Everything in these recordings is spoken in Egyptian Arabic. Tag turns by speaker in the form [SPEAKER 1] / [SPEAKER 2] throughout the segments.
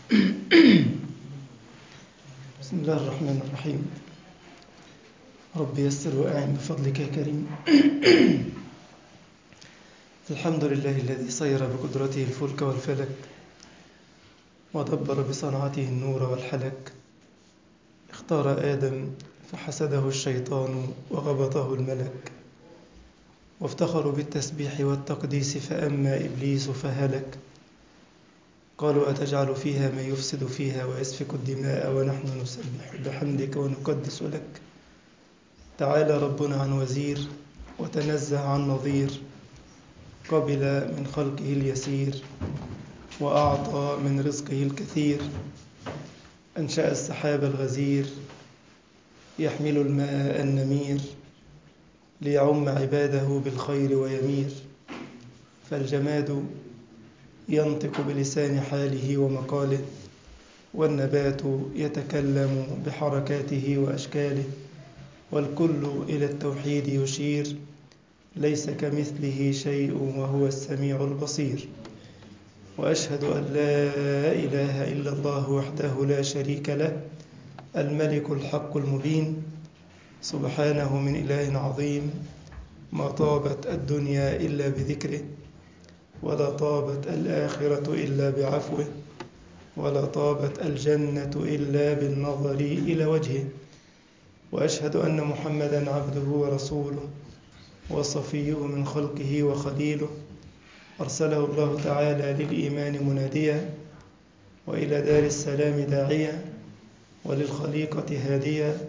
[SPEAKER 1] بسم الله الرحمن الرحيم رب يسر وأعن بفضلك يا كريم الحمد لله الذي صير بقدرته الفلك والفلك ودبر بصنعته النور والحلك اختار آدم فحسده الشيطان وغبطه الملك وافتخروا بالتسبيح والتقديس فأما إبليس فهلك قالوا أتجعل فيها من يفسد فيها ويسفك الدماء ونحن نسبح بحمدك ونقدس لك تعالى ربنا عن وزير وتنزه عن نظير قبل من خلقه اليسير وأعطى من رزقه الكثير أنشأ السحاب الغزير يحمل الماء النمير ليعم عباده بالخير ويمير فالجماد ينطق بلسان حاله ومقاله والنبات يتكلم بحركاته وأشكاله والكل إلى التوحيد يشير ليس كمثله شيء وهو السميع البصير وأشهد أن لا إله إلا الله وحده لا شريك له الملك الحق المبين سبحانه من إله عظيم ما طابت الدنيا إلا بذكره ولا طابت الآخرة إلا بعفوه ولا طابت الجنة إلا بالنظر إلى وجهه وأشهد أن محمدا عبده ورسوله وصفيه من خلقه وخليله أرسله الله تعالى للإيمان مناديا وإلى دار السلام داعيا وللخليقة هاديا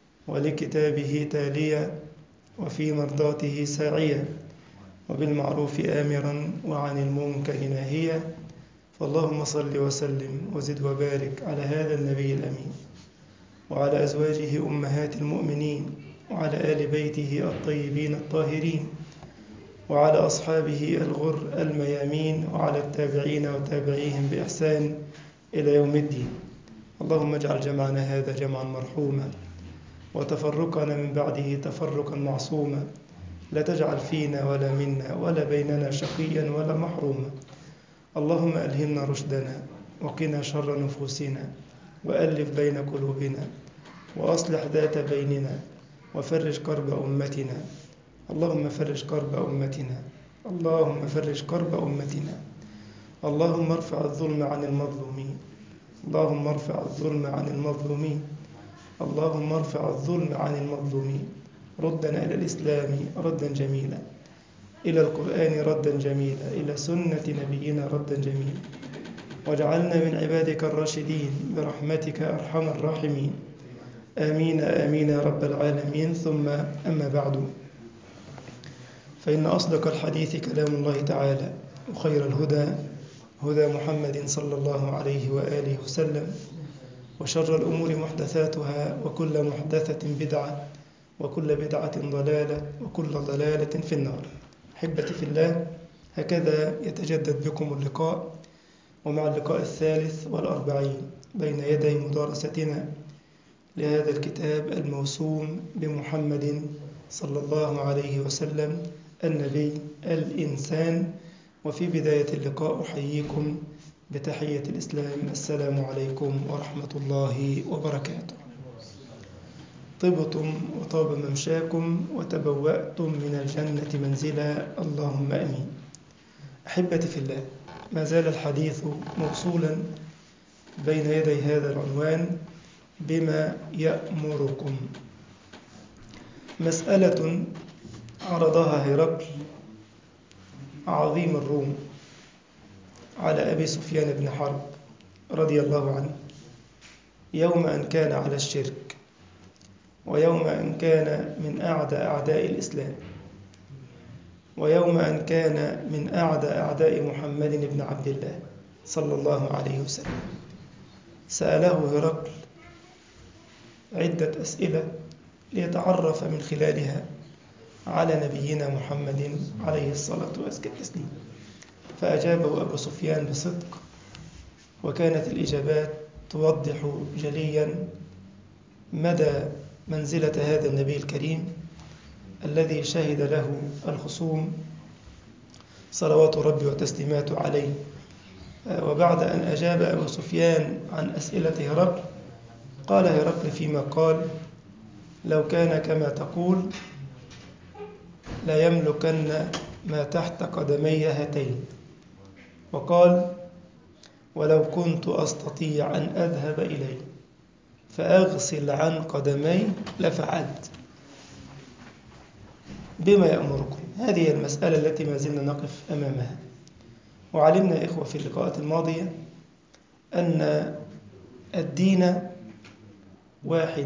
[SPEAKER 1] ولكتابه تاليا وفي مرضاته ساعيا وبالمعروف آمرا وعن المنكر ناهيا فاللهم صل وسلم وزد وبارك على هذا النبي الأمين وعلى أزواجه أمهات المؤمنين وعلى آل بيته الطيبين الطاهرين وعلى أصحابه الغر الميامين وعلى التابعين وتابعيهم بإحسان إلى يوم الدين اللهم اجعل جمعنا هذا جمعا مرحوما وتفرقنا من بعده تفرقا معصوما لا تجعل فينا ولا منا ولا بيننا شقيا ولا محروما اللهم ألهمنا رشدنا وقنا شر نفوسنا وألف بين قلوبنا وأصلح ذات بيننا وفرج كرب أمتنا اللهم فرج كرب أمتنا اللهم فرج كرب أمتنا اللهم ارفع الظلم عن المظلومين اللهم ارفع الظلم عن المظلومين اللهم ارفع الظلم عن المظلومين ردنا إلى الإسلام ردا جميلا إلى القرآن ردا جميلا إلى سنة نبينا ردا جميلا واجعلنا من عبادك الراشدين برحمتك أرحم الراحمين آمين آمين يا رب العالمين ثم أما بعد فإن أصدق الحديث كلام الله تعالى وخير الهدى هدى محمد صلى الله عليه وآله وسلم وشر الأمور محدثاتها وكل محدثة بدعة وكل بدعة ضلالة وكل ضلالة في النار أحبتي في الله هكذا يتجدد بكم اللقاء ومع اللقاء الثالث والأربعين بين يدي مدارستنا لهذا الكتاب الموسوم بمحمد صلى الله عليه وسلم النبي الإنسان وفي بداية اللقاء أحييكم بتحية الإسلام السلام عليكم ورحمة الله وبركاته طبتم وطاب ممشاكم وتبوأتم من الجنة منزلا اللهم أمين أحبتي في الله ما زال الحديث موصولا بين يدي هذا العنوان بما يأمركم مسألة عرضها هرقل عظيم الروم على أبي سفيان بن حرب رضي الله عنه يوم أن كان على الشرك ويوم أن كان من أعدى أعداء الإسلام ويوم أن كان من أعدى أعداء محمد بن عبد الله صلى الله عليه وسلم سأله هرقل عدة أسئلة ليتعرف من خلالها على نبينا محمد عليه الصلاة والتسليم فأجابه أبو سفيان بصدق وكانت الإجابات توضح جليا مدى منزلة هذا النبي الكريم الذي شهد له الخصوم صلوات ربي وتسليماته عليه وبعد أن أجاب أبو سفيان عن أسئلة هرقل قال هرقل فيما قال لو كان كما تقول لا يملكن ما تحت قدمي هاتين وقال ولو كنت أستطيع أن أذهب إليه فأغسل عن قدمي لفعلت بما يأمركم هذه المسألة التي ما زلنا نقف أمامها وعلمنا يا إخوة في اللقاءات الماضية أن الدين واحد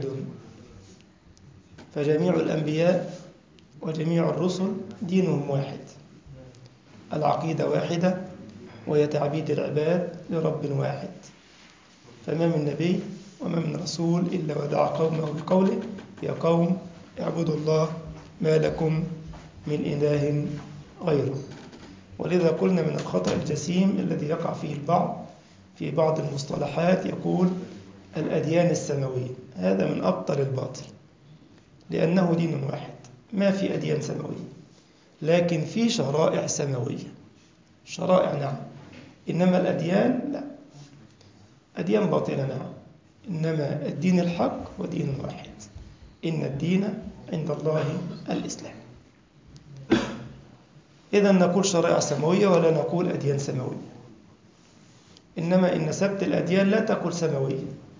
[SPEAKER 1] فجميع الأنبياء وجميع الرسل دينهم واحد العقيدة واحدة وهي تعبيد العباد لرب واحد فما من نبي وما من رسول إلا ودعا قومه بقوله يا قوم اعبدوا الله ما لكم من إله غيره ولذا قلنا من الخطأ الجسيم الذي يقع فيه البعض في بعض المصطلحات يقول الأديان السماوية هذا من أبطل الباطل لأنه دين واحد ما في أديان سماوية لكن في شرائع سماوية شرائع نعم إنما الأديان لا أديان باطلة نعم إنما الدين الحق هو دين واحد إن الدين عند الله الإسلام إذا نقول شرائع سماوية ولا نقول أديان سماوية إنما إن سبت الأديان لا تقول سماوية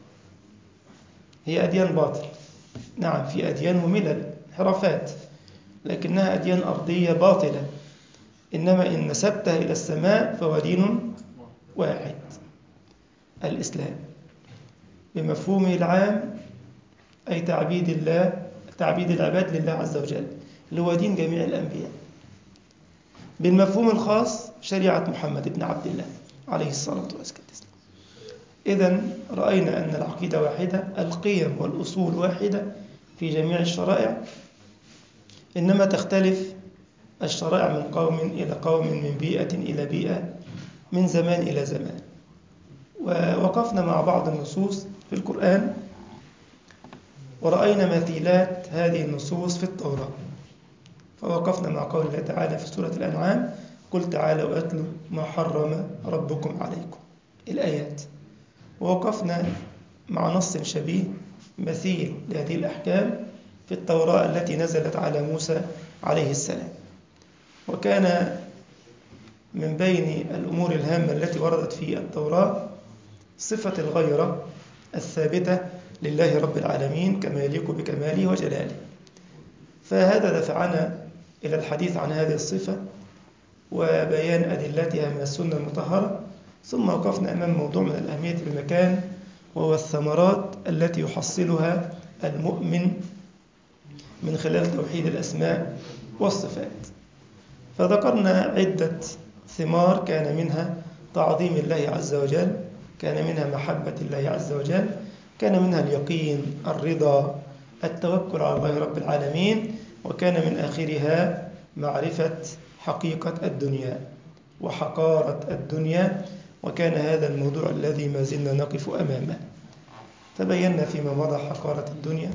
[SPEAKER 1] هي أديان باطل نعم في أديان وملل حرفات لكنها أديان أرضية باطلة إنما إن نسبتها إلى السماء فهو دين واحد الإسلام بمفهومه العام أي تعبيد الله تعبيد العباد لله عز وجل اللي هو دين جميع الأنبياء بالمفهوم الخاص شريعة محمد بن عبد الله عليه الصلاة والسلام إذا رأينا أن العقيدة واحدة القيم والأصول واحدة في جميع الشرائع إنما تختلف الشرائع من قوم إلى قوم من بيئة إلى بيئة من زمان إلى زمان ووقفنا مع بعض النصوص في القرآن ورأينا مثيلات هذه النصوص في التوراة فوقفنا مع قول الله تعالى في سورة الأنعام قل تعالوا أتلوا ما حرم ربكم عليكم الآيات ووقفنا مع نص شبيه مثيل لهذه الأحكام في التوراة التي نزلت على موسى عليه السلام وكان من بين الأمور الهامة التي وردت في التوراة صفة الغيرة الثابتة لله رب العالمين كما يليق بكماله وجلاله فهذا دفعنا إلى الحديث عن هذه الصفة وبيان أدلتها من السنة المطهرة ثم وقفنا أمام موضوع من الأهمية بمكان وهو الثمرات التي يحصلها المؤمن من خلال توحيد الأسماء والصفات فذكرنا عدة ثمار كان منها تعظيم الله عز وجل كان منها محبة الله عز وجل كان منها اليقين الرضا التوكل على الله رب العالمين وكان من آخرها معرفة حقيقة الدنيا وحقارة الدنيا وكان هذا الموضوع الذي ما زلنا نقف أمامه تبينا فيما مضى حقارة الدنيا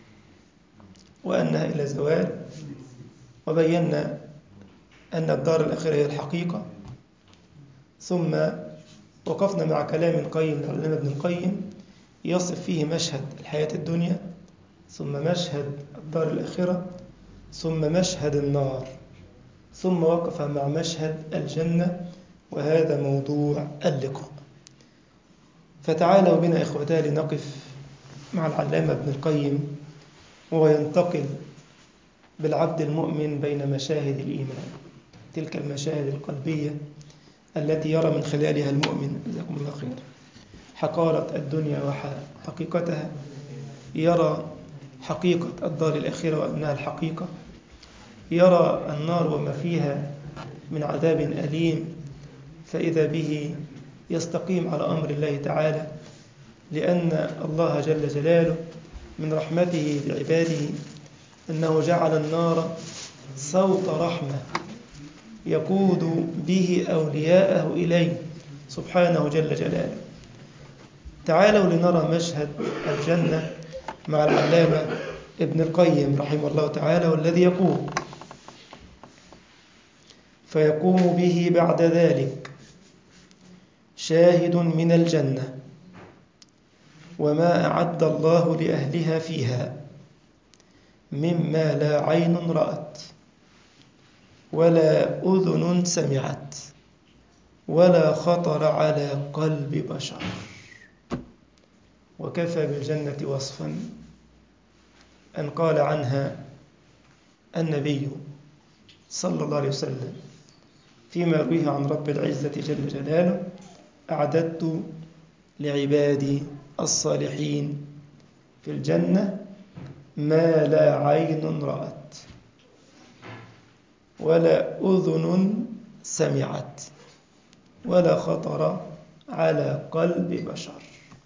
[SPEAKER 1] وأنها إلى زوال وبينا أن الدار الأخيرة هي الحقيقة ثم وقفنا مع كلام قيم لعلماء ابن القيم يصف فيه مشهد الحياة الدنيا ثم مشهد الدار الآخرة ثم مشهد النار ثم وقف مع مشهد الجنة وهذا موضوع اللقاء فتعالوا بنا إخوتا لنقف مع العلامة ابن القيم وهو ينتقل بالعبد المؤمن بين مشاهد الإيمان تلك المشاهد القلبية التي يرى من خلالها المؤمن جزاكم الله خير حقارة الدنيا وحقيقتها يرى حقيقة الدار الأخيرة وأنها الحقيقة يرى النار وما فيها من عذاب أليم فإذا به يستقيم على أمر الله تعالى لأن الله جل جلاله من رحمته بعباده أنه جعل النار صوت رحمة يقود به أولياءه إليه سبحانه جل جلاله تعالوا لنرى مشهد الجنة مع العلامة ابن القيم رحمه الله تعالى والذي يقول فيقوم به بعد ذلك شاهد من الجنة وما أعد الله لأهلها فيها مما لا عين رأت ولا أذن سمعت ولا خطر على قلب بشر وكفى بالجنة وصفا أن قال عنها النبي صلى الله عليه وسلم فيما يرويه عن رب العزة جل جلاله أعددت لعبادي الصالحين في الجنة ما لا عين رأت ولا أذن سمعت ولا خطر على قلب بشر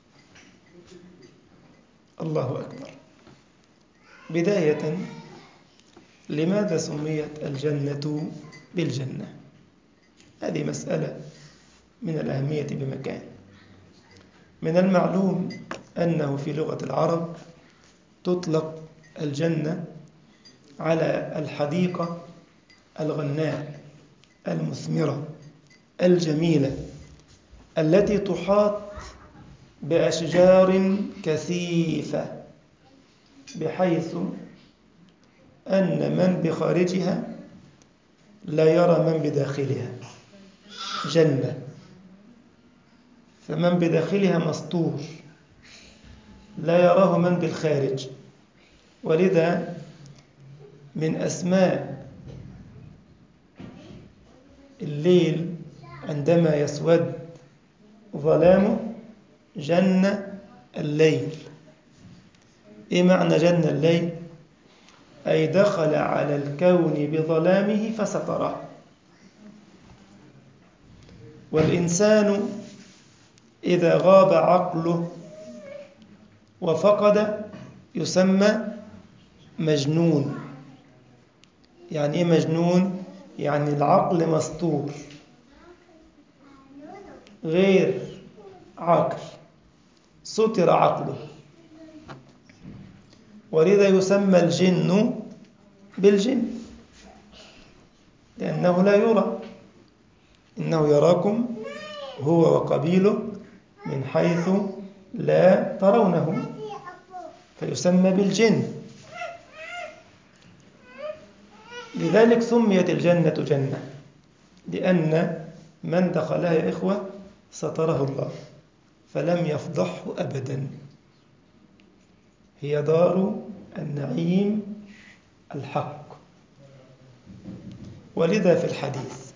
[SPEAKER 1] الله أكبر بداية لماذا سميت الجنة بالجنة هذه مسألة من الأهمية بمكان من المعلوم أنه في لغة العرب تطلق الجنة على الحديقة الغناء المثمرة الجميلة التي تحاط بأشجار كثيفة بحيث أن من بخارجها لا يرى من بداخلها جنة فمن بداخلها مسطور لا يراه من بالخارج ولذا من أسماء الليل عندما يسود ظلامه جن الليل إيه معنى جن الليل أي دخل على الكون بظلامه فستره والإنسان إذا غاب عقله وفقد يسمى مجنون يعني إيه مجنون؟ يعني العقل مستور غير عاقل ستر عقله ولذا يسمى الجن بالجن لأنه لا يرى إنه يراكم هو وقبيله من حيث لا ترونه فيسمى بالجن لذلك سميت الجنة جنة لأن من دخلها يا إخوة ستره الله فلم يفضحه أبدا هي دار النعيم الحق ولذا في الحديث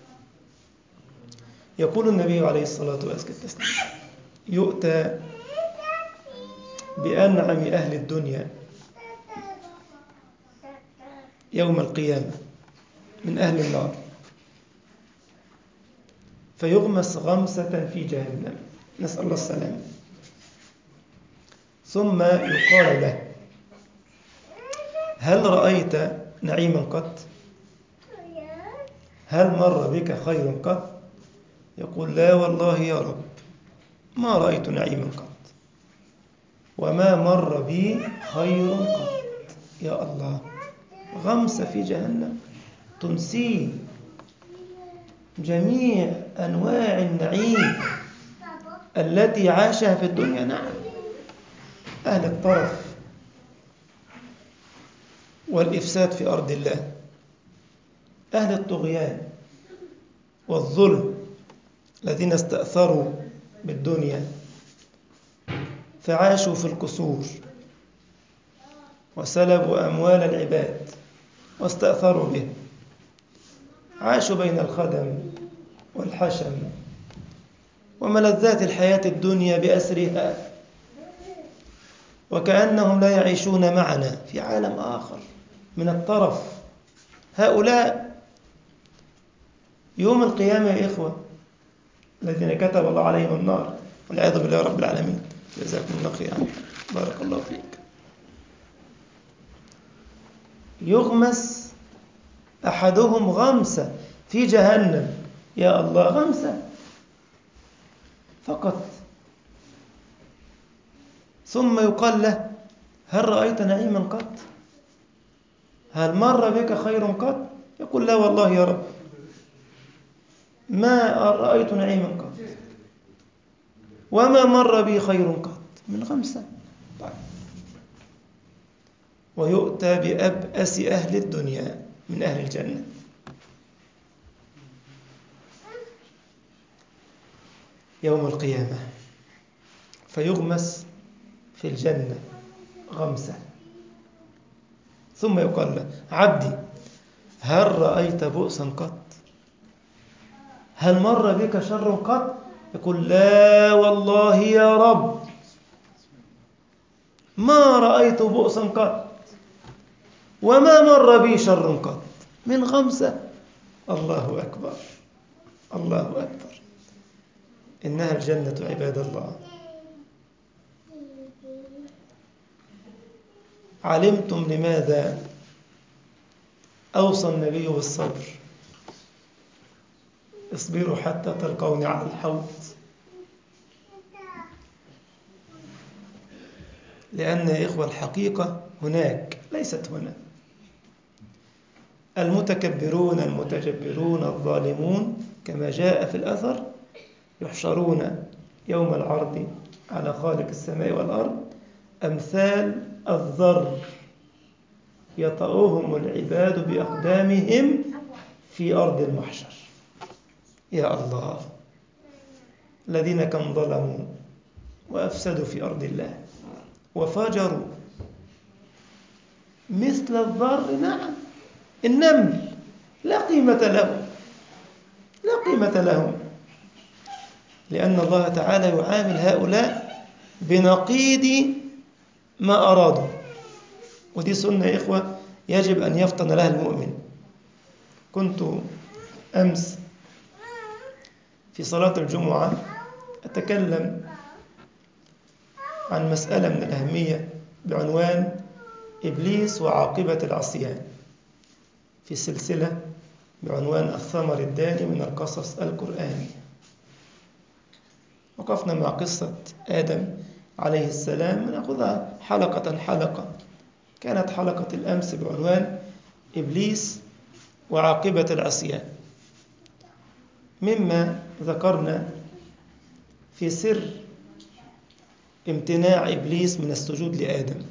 [SPEAKER 1] يقول النبي عليه الصلاة والسلام يؤتى بأنعم أهل الدنيا يوم القيامة من أهل النار فيغمس غمسة في جهنم نسأل الله السلامة ثم يقال له هل رأيت نعيما قط هل مر بك خير قط يقول لا والله يا رب ما رأيت نعيما قط وما مر بي خير قط يا الله غمسة في جهنم تنسيه جميع أنواع النعيم التي عاشها في الدنيا نعم أهل الطرف والإفساد في أرض الله أهل الطغيان والظلم الذين استأثروا بالدنيا فعاشوا في القصور وسلبوا أموال العباد واستأثروا به عاشوا بين الخدم والحشم وملذات الحياة الدنيا بأسرها وكأنهم لا يعيشون معنا في عالم آخر من الطرف هؤلاء يوم القيامة يا إخوة الذين كتب الله عليهم النار والعياذ بالله رب العالمين جزاكم الله خيرا بارك الله فيك يغمس أحدهم غمسة في جهنم يا الله غمسة فقط ثم يقال له هل رأيت نعيما قط هل مر بك خير قط يقول لا والله يا رب ما رأيت نعيما قط وما مر بي خير قط من خمسة طيب ويؤتى بأبأس أهل الدنيا من أهل الجنة يوم القيامة فيغمس في الجنة غمسة ثم يقال له عبدي هل رأيت بؤسا قط هل مر بك شر قط يقول لا والله يا رب ما رأيت بؤسا قط وما مر بي شر قط من غمسة الله أكبر الله أكبر إنها الجنة عباد الله علمتم لماذا أوصى النبي بالصبر اصبروا حتى تلقوني على الحوض لأن يا إخوة الحقيقة هناك ليست هنا المتكبرون المتجبرون الظالمون كما جاء في الأثر يحشرون يوم العرض على خالق السماء والأرض أمثال الذر يطأهم العباد بأقدامهم في أرض المحشر يا الله الذين كم ظلموا وأفسدوا في أرض الله وفجروا مثل الذر نعم النمل لا قيمة له لا قيمة لهم لأن الله تعالى يعامل هؤلاء بنقيض ما أرادوا ودي سنة يا إخوة يجب أن يفطن لها المؤمن كنت أمس في صلاة الجمعة أتكلم عن مسألة من الأهمية بعنوان إبليس وعاقبة العصيان في سلسلة بعنوان الثمر الداني من القصص القرآني وقفنا مع قصة آدم عليه السلام نأخذها حلقة حلقة كانت حلقة الأمس بعنوان إبليس وعاقبة العصيان مما ذكرنا في سر امتناع إبليس من السجود لآدم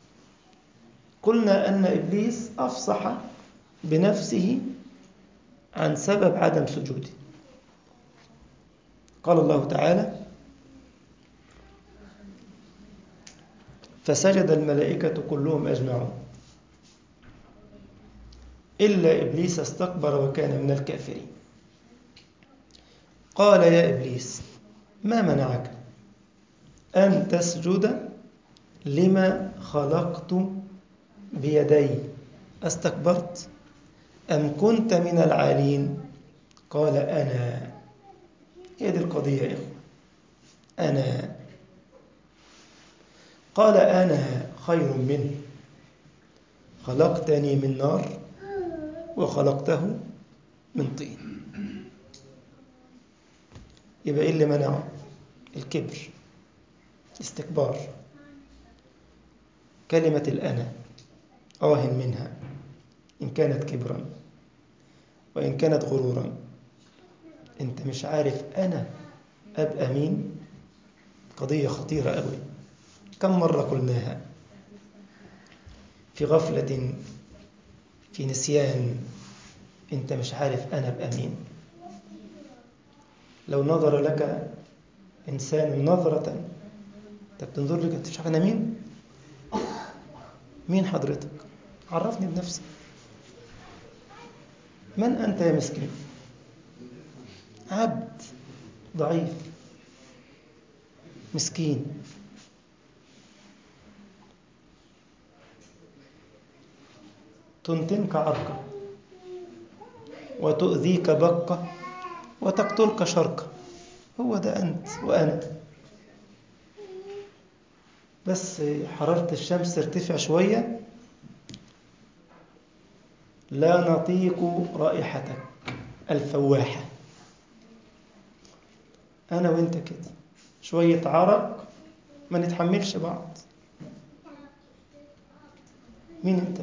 [SPEAKER 1] قلنا أن إبليس أفصح بنفسه عن سبب عدم سجوده قال الله تعالى فسجد الملائكة كلهم أجمعون إلا إبليس استكبر وكان من الكافرين قال يا إبليس ما منعك أن تسجد لما خلقت بيدي استكبرت أم كنت من العالين قال أنا هي دي القضية يا إخوة أنا قال أنا خير منه خلقتني من نار وخلقته من طين يبقى إيه اللي منعه الكبر استكبار كلمة الأنا آه منها إن كانت كبرا وإن كانت غرورا أنت مش عارف أنا أبقى مين قضية خطيرة أوي كم مرة قلناها في غفلة في نسيان أنت مش عارف أنا أبقى مين لو نظر لك إنسان نظرة أنت بتنظر لك أنت مش عارف أنا مين مين حضرتك عرفني بنفسك من أنت يا مسكين عبد ضعيف مسكين تنتنك عركة وتؤذيك بقة وتقتلك شركة هو ده أنت وأنا بس حرارة الشمس ترتفع شوية لا نطيق رائحتك الفواحة أنا وأنت كده شوية عرق ما نتحملش بعض مين أنت؟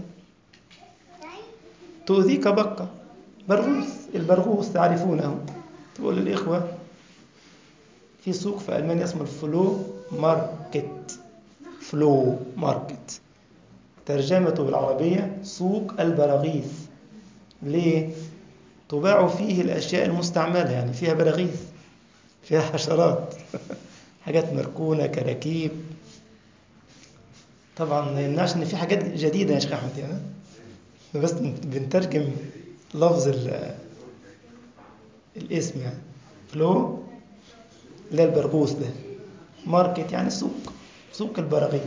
[SPEAKER 1] تؤذيك بقة برغوث البرغوث تعرفونه تقول للإخوة في سوق في ألمانيا اسمه الفلو ماركت فلو ماركت ترجمته بالعربية سوق البراغيث ليه؟ تباع فيه الأشياء المستعملة يعني فيها براغيث فيها حشرات حاجات مركونة كراكيب طبعا ما يمنعش ان في حاجات جديدة يا شيخ أحمد يعني بس بنترجم لفظ ال- الاسم يعني فلو اللي هي البرغوث ده ماركت يعني سوق سوق البراغيث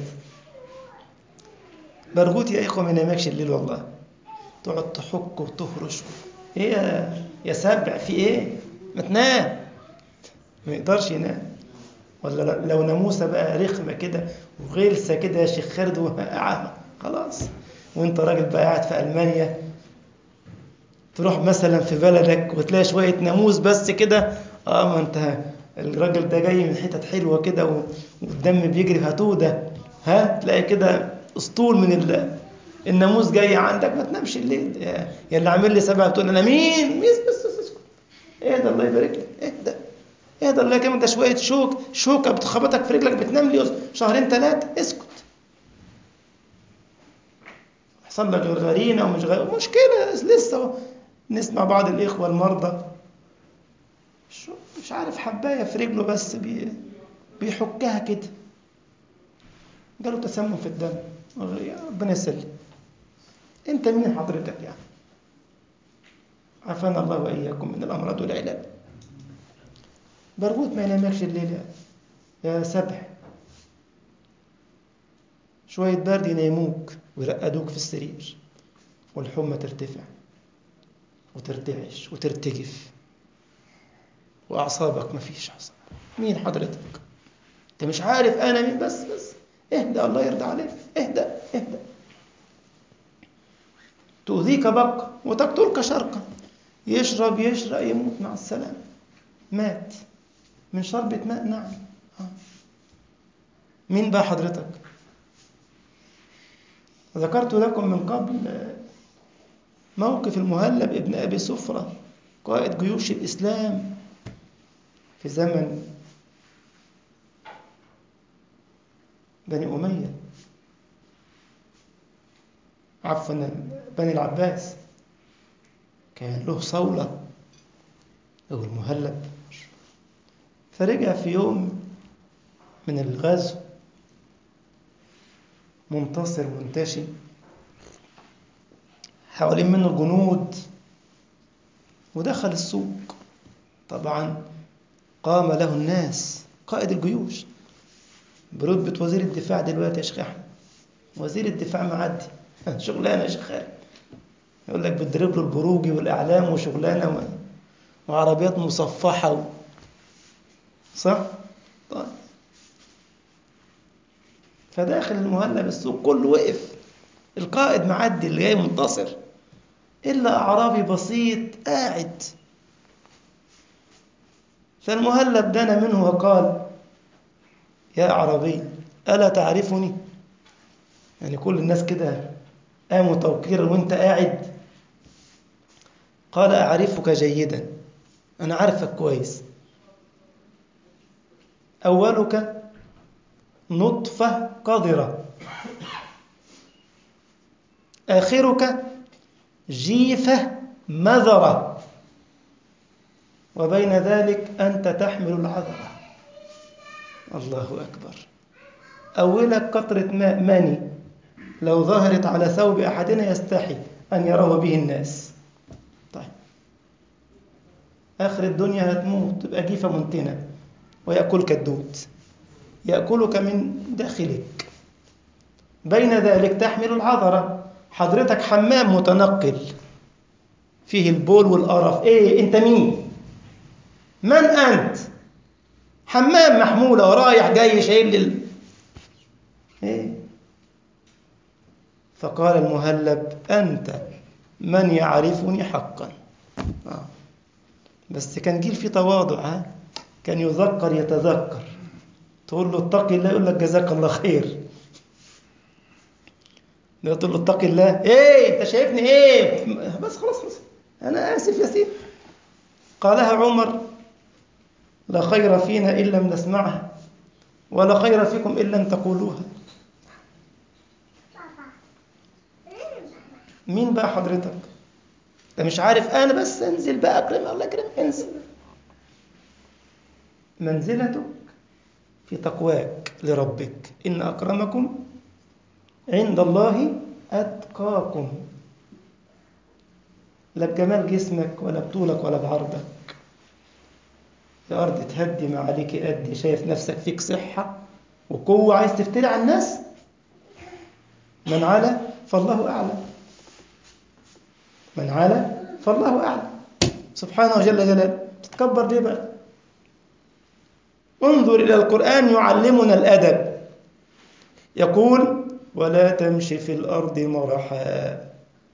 [SPEAKER 1] برغوث يا إخوة ما ينامكش الليل والله تقعد تحك وتهرش ايه يا يا سبع في ايه ما تنام ما يقدرش ينام ولا ل- لو ناموسه بقى رخمه كده وغلسه كده يا شيخ خالد وقعها خلاص وانت راجل بقى قاعد في المانيا تروح مثلا في بلدك وتلاقي شويه ناموس بس كده اه ما انت الراجل ده جاي من حتت حلوه كده و- والدم بيجري هاتوه ده ها تلاقي كده اسطول من ال- الناموس جاي عندك ما تنامش الليل يا يا اللي عامل لي سبع بتقول انا مين مين بس بس اسكت اهدى الله يبارك لك اهدى اهدى الله يكرمك ده شويه شوك شوكه بتخبطك في رجلك بتنام لي شهرين ثلاثه اسكت حصل لك غرغرينه ومش غير مشكله لسه أهو. نسمع بعض الاخوه المرضى شو مش عارف حبايه في رجله بس بي بيحكها كده جاله تسمم في الدم يا ربنا يسلم انت مين حضرتك يعني عافانا الله واياكم من الامراض والعلل برغوت ما ينامكش الليل يا- يا سبع شوية برد ينيموك ويرقدوك في السرير والحمى ترتفع وترتعش وترتجف وأعصابك مفيش أعصاب مين حضرتك؟ أنت مش عارف أنا مين بس بس اهدى الله يرضى عليك اهدى اهدى تؤذيك بقى وتقتلك شرقا يشرب يشرق يموت مع السلامة مات من شربة ماء نعم آه. مين بقى حضرتك ذكرت لكم من قبل آه، موقف المهلب ابن أبي سفرة قائد جيوش الإسلام في زمن بني أمية عفوا بني العباس كان له صولة هو المهلب فرجع في يوم من الغزو منتصر منتشي حوالين منه الجنود ودخل السوق طبعا قام له الناس قائد الجيوش برتبة وزير الدفاع دلوقتي يا شيخ أحمد وزير الدفاع معدي شغلانة يا شيخ خالد يقول لك بتضرب له البروجي والإعلام وشغلانة و... وعربيات مصفحة و... صح؟ طيب فداخل المهلب السوق كله وقف القائد معدي اللي جاي منتصر إلا أعرابي بسيط قاعد فالمهلب دنا منه وقال يا أعرابي ألا تعرفني يعني كل الناس كده قاموا توقيرا وانت قاعد قال أعرفك جيدا أنا عارفك كويس أولك نطفة قذرة آخرك جيفة مذرة وبين ذلك أنت تحمل العذرة الله أكبر أولك قطرة ماء مني لو ظهرت على ثوب أحدنا يستحي أن يراه به الناس طيب آخر الدنيا هتموت تبقى جيفة منتنة ويأكلك الدود يأكلك من داخلك بين ذلك تحمل العذرة حضرتك حمام متنقل فيه البول والقرف ايه انت مين من انت حمام محمولة ورايح جاي شايل لل... ايه فقال المهلب انت من يعرفني حقا آه. بس كان جيل فيه تواضع ها كان يذكر يتذكر تقول له اتق الله يقول لك جزاك الله خير لو تقول له اتق الله ايه انت شايفني ايه بس خلاص خلاص انا اسف يا سيدي قالها عمر لا خير فينا إن لم نسمعها ولا خير فيكم إن لم تقولوها مين بقى حضرتك انت مش عارف انا بس انزل بقى اكرم الله يكرم انزل منزلتك في تقواك لربك ان اكرمكم عند الله اتقاكم لا بجمال جسمك ولا بطولك ولا بعرضك يا ارض تهدي ما عليك ادي شايف نفسك فيك صحه وقوه عايز تفتري على الناس من علا فالله اعلم من علا فالله أعلم سبحانه جل جلاله تتكبر ليه بقى انظر إلى القرآن يعلمنا الأدب يقول ولا تمش في الأرض مرحا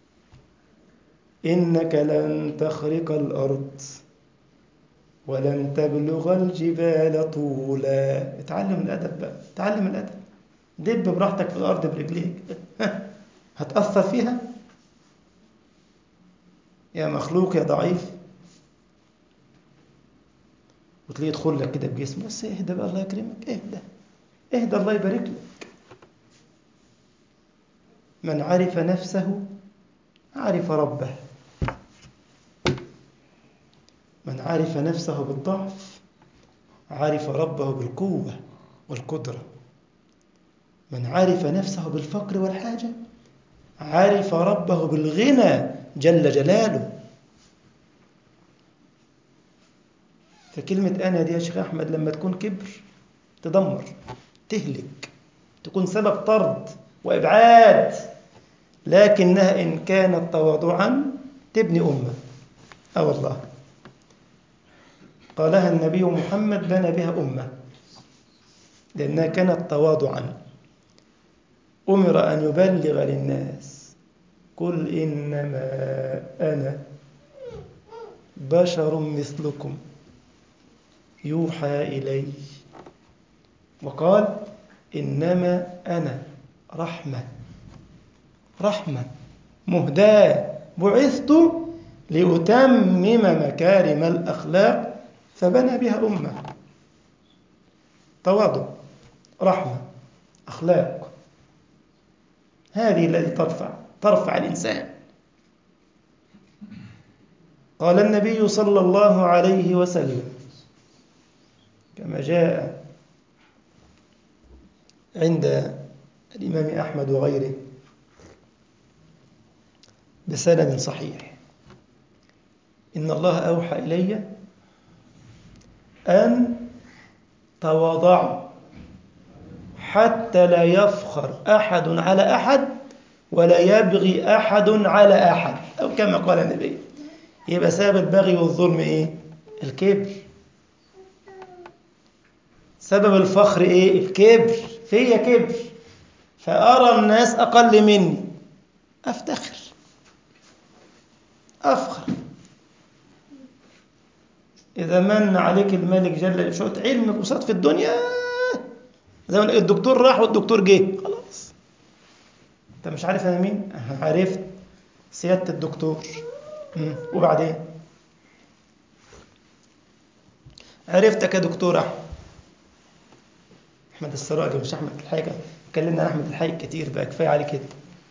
[SPEAKER 1] إنك لن تخرق الأرض ولن تبلغ الجبال طولا اتعلم الأدب بقى اتعلم الأدب دب براحتك في الأرض برجليك هتأثر فيها يا مخلوق يا ضعيف وتلاقيه يدخل لك كده بجسمه بس اهدى بقى الله يكرمك اهدى اهدى الله يبارك لك من عرف نفسه عرف ربه من عرف نفسه بالضعف عرف ربه بالقوة والقدرة من عرف نفسه بالفقر والحاجة عرف ربه بالغنى جل جلاله فكلمة أنا دي يا شيخ أحمد لما تكون كبر تدمر تهلك تكون سبب طرد وإبعاد لكنها إن كانت تواضعا تبني أمة أه والله قالها النبي محمد بنى بها أمة لأنها كانت تواضعا أمر أن يبلغ للناس قل إنما أنا بشر مثلكم يوحى إلي وقال إنما أنا رحمة رحمة مهداة بعثت لأتمم مكارم الأخلاق فبنى بها أمة تواضع رحمة أخلاق هذه التي ترفع ترفع الإنسان قال النبي صلى الله عليه وسلم كما جاء عند الإمام أحمد وغيره بسند صحيح إن الله أوحى إلي أن تواضعوا حتى لا يفخر أحد على أحد ولا يبغي أحد على أحد أو كما قال النبي يبقى سبب البغي والظلم إيه؟ الكبر سبب الفخر إيه؟ الكبر فيا كبر فأرى الناس أقل مني أفتخر أفخر إذا من عليك الملك جل شوية علم بساط في الدنيا زي ما الدكتور راح والدكتور جه خلاص أنت مش عارف أنا مين؟ عرفت سيادة الدكتور وبعدين عرفتك يا دكتور أحمد أحمد السراج مش أحمد الحاجة اتكلمنا عن أحمد الحاج كتير بقى كفاية عليه كده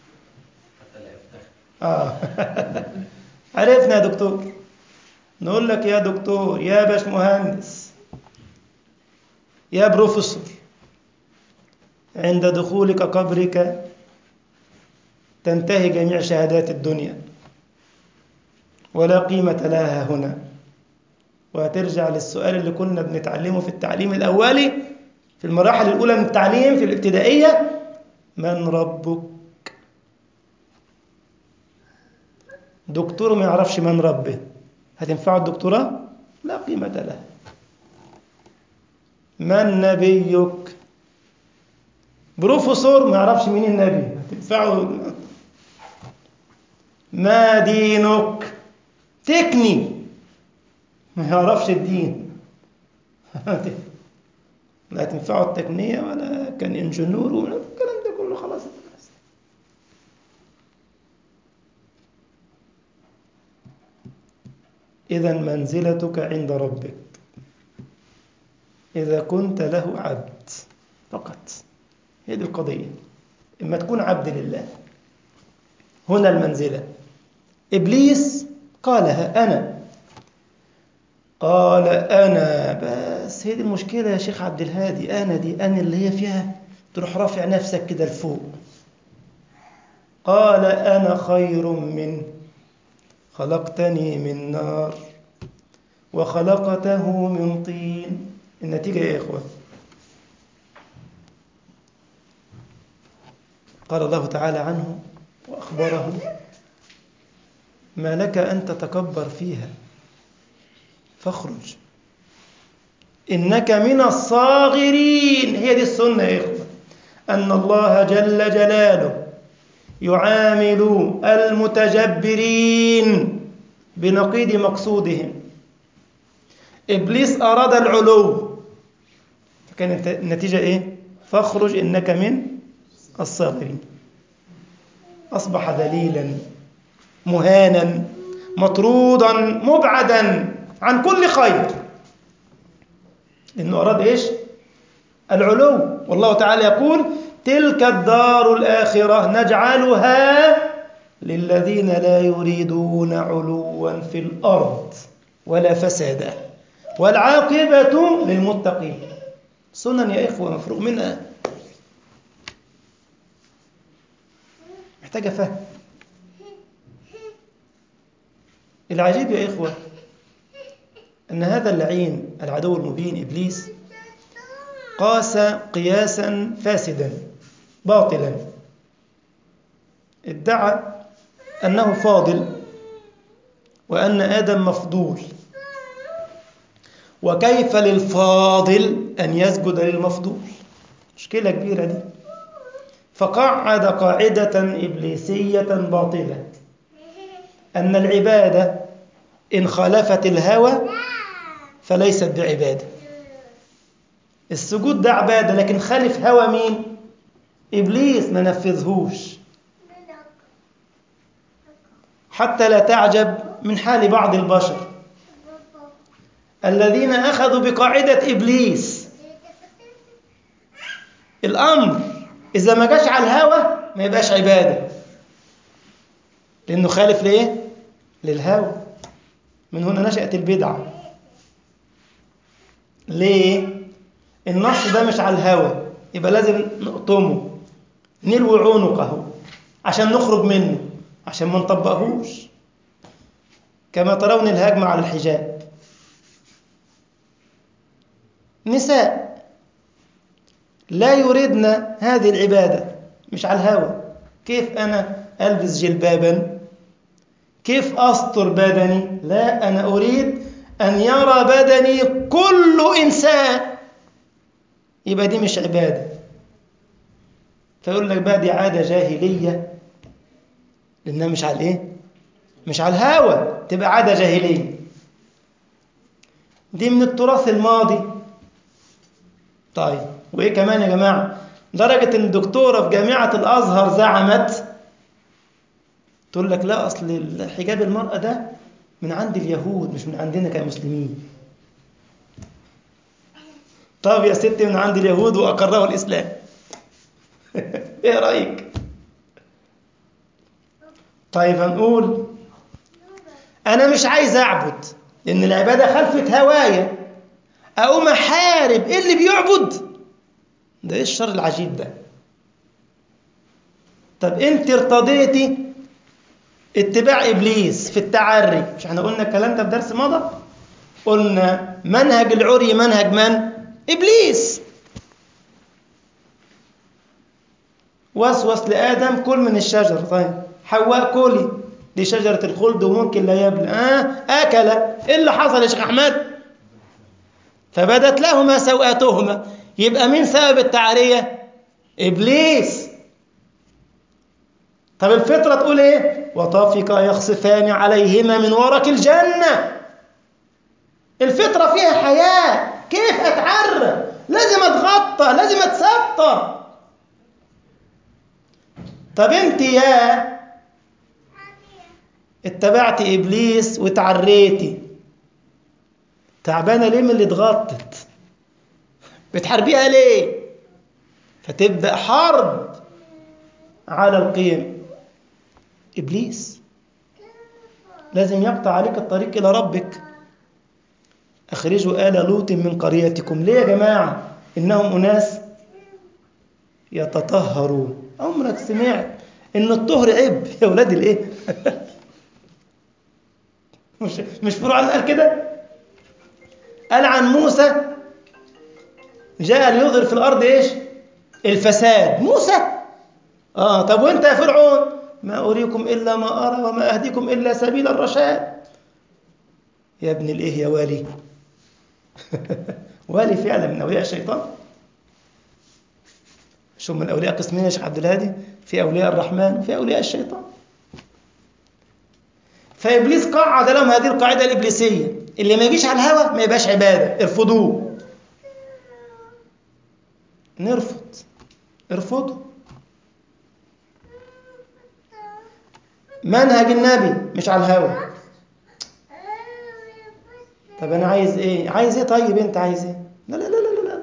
[SPEAKER 1] آه عرفنا يا دكتور نقول لك يا دكتور يا باش مهندس يا بروفيسور عند دخولك قبرك تنتهي جميع شهادات الدنيا ولا قيمة لها هنا وهترجع للسؤال اللي كنا بنتعلمه في التعليم الأولي في المراحل الأولى من التعليم في الابتدائية من ربك دكتور ما يعرفش من ربه هتنفعه الدكتوراه لا قيمة لها من نبيك بروفيسور ما يعرفش مين النبي هتنفعه ما دينك تكني ما يعرفش الدين لا تنفعه التقنية ولا كان انجنور ولا الكلام ده كله خلاص إذا منزلتك عند ربك إذا كنت له عبد فقط هي دي القضية إما تكون عبد لله هنا المنزلة إبليس قالها أنا قال أنا بس هي دي المشكلة يا شيخ عبد الهادي أنا دي أنا اللي هي فيها تروح رافع نفسك كده لفوق قال أنا خير من خلقتني من نار وخلقته من طين النتيجة إيه يا إخوة قال الله تعالى عنه وأخبره ما لك أن تتكبر فيها فاخرج إنك من الصاغرين هي دي السنة يا إخوة أن الله جل جلاله يعامل المتجبرين بنقيض مقصودهم إبليس أراد العلو فكانت النتيجة إيه؟ فاخرج إنك من الصاغرين أصبح ذليلا مهانا مطرودا مبعدا عن كل خير لأنه أراد إيش؟ العلو والله تعالى يقول تلك الدار الآخرة نجعلها للذين لا يريدون علوا في الأرض ولا فسادا والعاقبة للمتقين سنن يا إخوة مفروغ منها محتاجة فهم العجيب يا إخوة أن هذا اللعين العدو المبين إبليس قاس قياسا فاسدا باطلا ادعى أنه فاضل وأن آدم مفضول وكيف للفاضل أن يسجد للمفضول مشكلة كبيرة دي فقعد قاعدة إبليسية باطلة أن العبادة إن خالفت الهوى فليست بعبادة السجود ده عبادة لكن خالف هوى مين إبليس ما نفذهوش حتى لا تعجب من حال بعض البشر الذين أخذوا بقاعدة إبليس الأمر إذا ما جاش على الهوى ما يبقاش عبادة لأنه خالف لإيه؟ للهوى من هنا نشأت البدعة ليه؟ النص ده مش على الهوى يبقى لازم نقطمه نلوي عنقه عشان نخرج منه عشان ما نطبقهوش كما ترون الهجمة على الحجاب نساء لا يريدن هذه العبادة مش على الهوى كيف أنا ألبس جلبابا كيف أسطر بدني لا أنا أريد أن يرى بدني كل إنسان يبقى دي مش عبادة فيقول لك بقى دي عادة جاهلية لأنها مش على إيه؟ مش على الهوى تبقى عادة جاهلية دي من التراث الماضي طيب وإيه كمان يا جماعة درجة إن الدكتورة في جامعة الأزهر زعمت تقول لك لا أصل حجاب المرأة ده من عند اليهود مش من عندنا كمسلمين طب يا ستي من عند اليهود وأقره الإسلام إيه رأيك طيب هنقول أنا مش عايز أعبد لأن العبادة خلفت هوايا أقوم أحارب إيه اللي بيعبد ده إيه الشر العجيب ده طب أنت ارتضيتي اتباع إبليس في التعري مش احنا قلنا الكلام ده في درس مضى قلنا منهج العري منهج من إبليس وسوس لآدم كل من الشجر طيب حواء كلي دي شجرة الخلد وممكن لا يبلى آه أكل إيه اللي حصل يا شيخ أحمد فبدت لهما سوآتهما يبقى مين سبب التعرية إبليس طب الفطرة تقول إيه وطافقا يخصفان عليهما من ورق الجنة الفطرة فيها حياة كيف أتعرى لازم أتغطى لازم أتستر طب أنت يا اتبعت إبليس وتعريتي تعبانة ليه من اللي اتغطت بتحاربيها ليه فتبدأ حرب على القيم إبليس لازم يقطع عليك الطريق إلى ربك أخرجوا آل لوط من قريتكم ليه يا جماعة إنهم أناس يتطهرون عمرك سمعت إن الطهر عيب يا ولاد الإيه مش مش فرعون قال كده قال عن موسى جاء ليظهر في الأرض إيش الفساد موسى آه طب وانت يا فرعون ما أريكم إلا ما أرى وما أهديكم إلا سبيل الرشاد يا ابن الإيه يا والي والي فعلا من أولياء الشيطان شو من أولياء قسمين يا شيخ عبد الهادي في أولياء الرحمن وفي أولياء الشيطان فإبليس قعد لهم هذه القاعدة الإبليسية اللي ما يجيش على الهوى ما يبقاش عبادة ارفضوه نرفض ارفضوا منهج النبي مش على الهوى طب انا عايز ايه عايز ايه طيب انت عايز ايه لا لا لا لا لا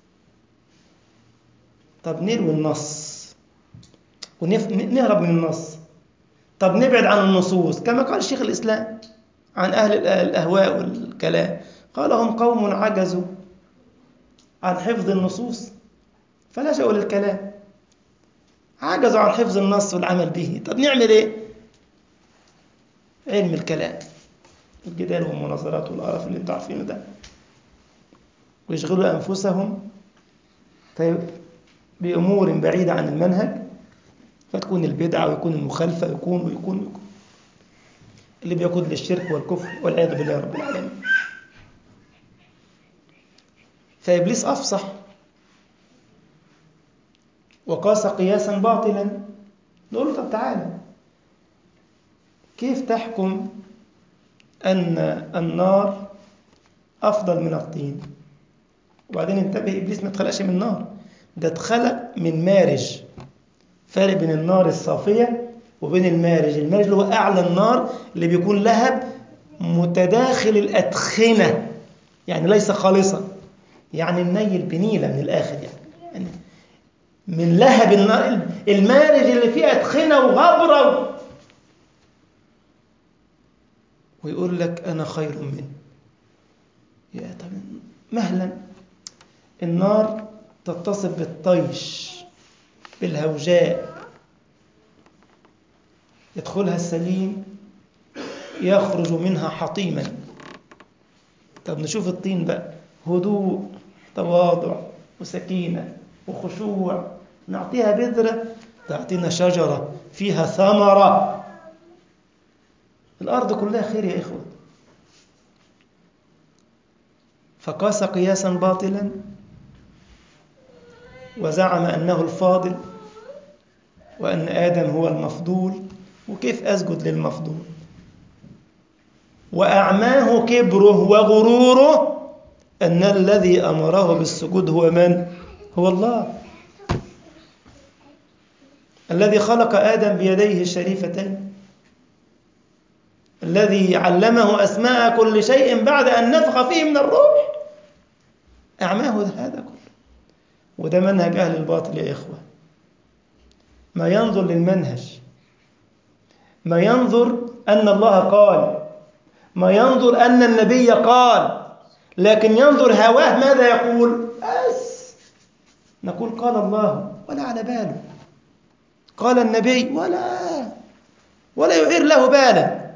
[SPEAKER 1] طب نروي النص ونهرب من النص طب نبعد عن النصوص كما قال شيخ الاسلام عن اهل الاهواء والكلام قال هم قوم عجزوا عن حفظ النصوص فلجأوا للكلام عجزوا عن حفظ النص والعمل به طب نعمل ايه علم الكلام الجدال والمناظرات والقرف اللي انتوا عارفينه ده ويشغلوا انفسهم طيب بامور بعيده عن المنهج فتكون البدعه ويكون المخالفه يكون ويكون ويكون اللي بيقود للشرك والكفر والعياذ بالله رب العالمين فابليس افصح وقاس قياسا باطلا نقول له طب تعالى كيف تحكم أن النار أفضل من الطين وبعدين انتبه إبليس ما اتخلقش من نار ده اتخلق من مارج فرق بين النار الصافية وبين المارج المارج اللي هو أعلى النار اللي بيكون لهب متداخل الأدخنة يعني ليس خالصا يعني النيل بنيلة من الآخر يعني, يعني من لهب النار المارج اللي فيه أدخنة وغبرة ويقول لك أنا خير منه يا طب مهلا النار تتصف بالطيش بالهوجاء يدخلها السليم يخرج منها حطيما طب نشوف الطين بقى هدوء تواضع وسكينة وخشوع نعطيها بذرة تعطينا شجرة فيها ثمرة الأرض كلها خير يا إخوة فقاس قياسا باطلا وزعم أنه الفاضل وأن آدم هو المفضول وكيف أسجد للمفضول وأعماه كبره وغروره أن الذي أمره بالسجود هو من؟ هو الله الذي خلق آدم بيديه الشريفتين الذي علمه أسماء كل شيء بعد أن نفخ فيه من الروح أعماه هذا كله وده منهج أهل الباطل يا إخوة ما ينظر للمنهج ما ينظر أن الله قال ما ينظر أن النبي قال لكن ينظر هواه ماذا يقول بس نقول قال الله ولا على باله قال النبي ولا ولا يعير له بالا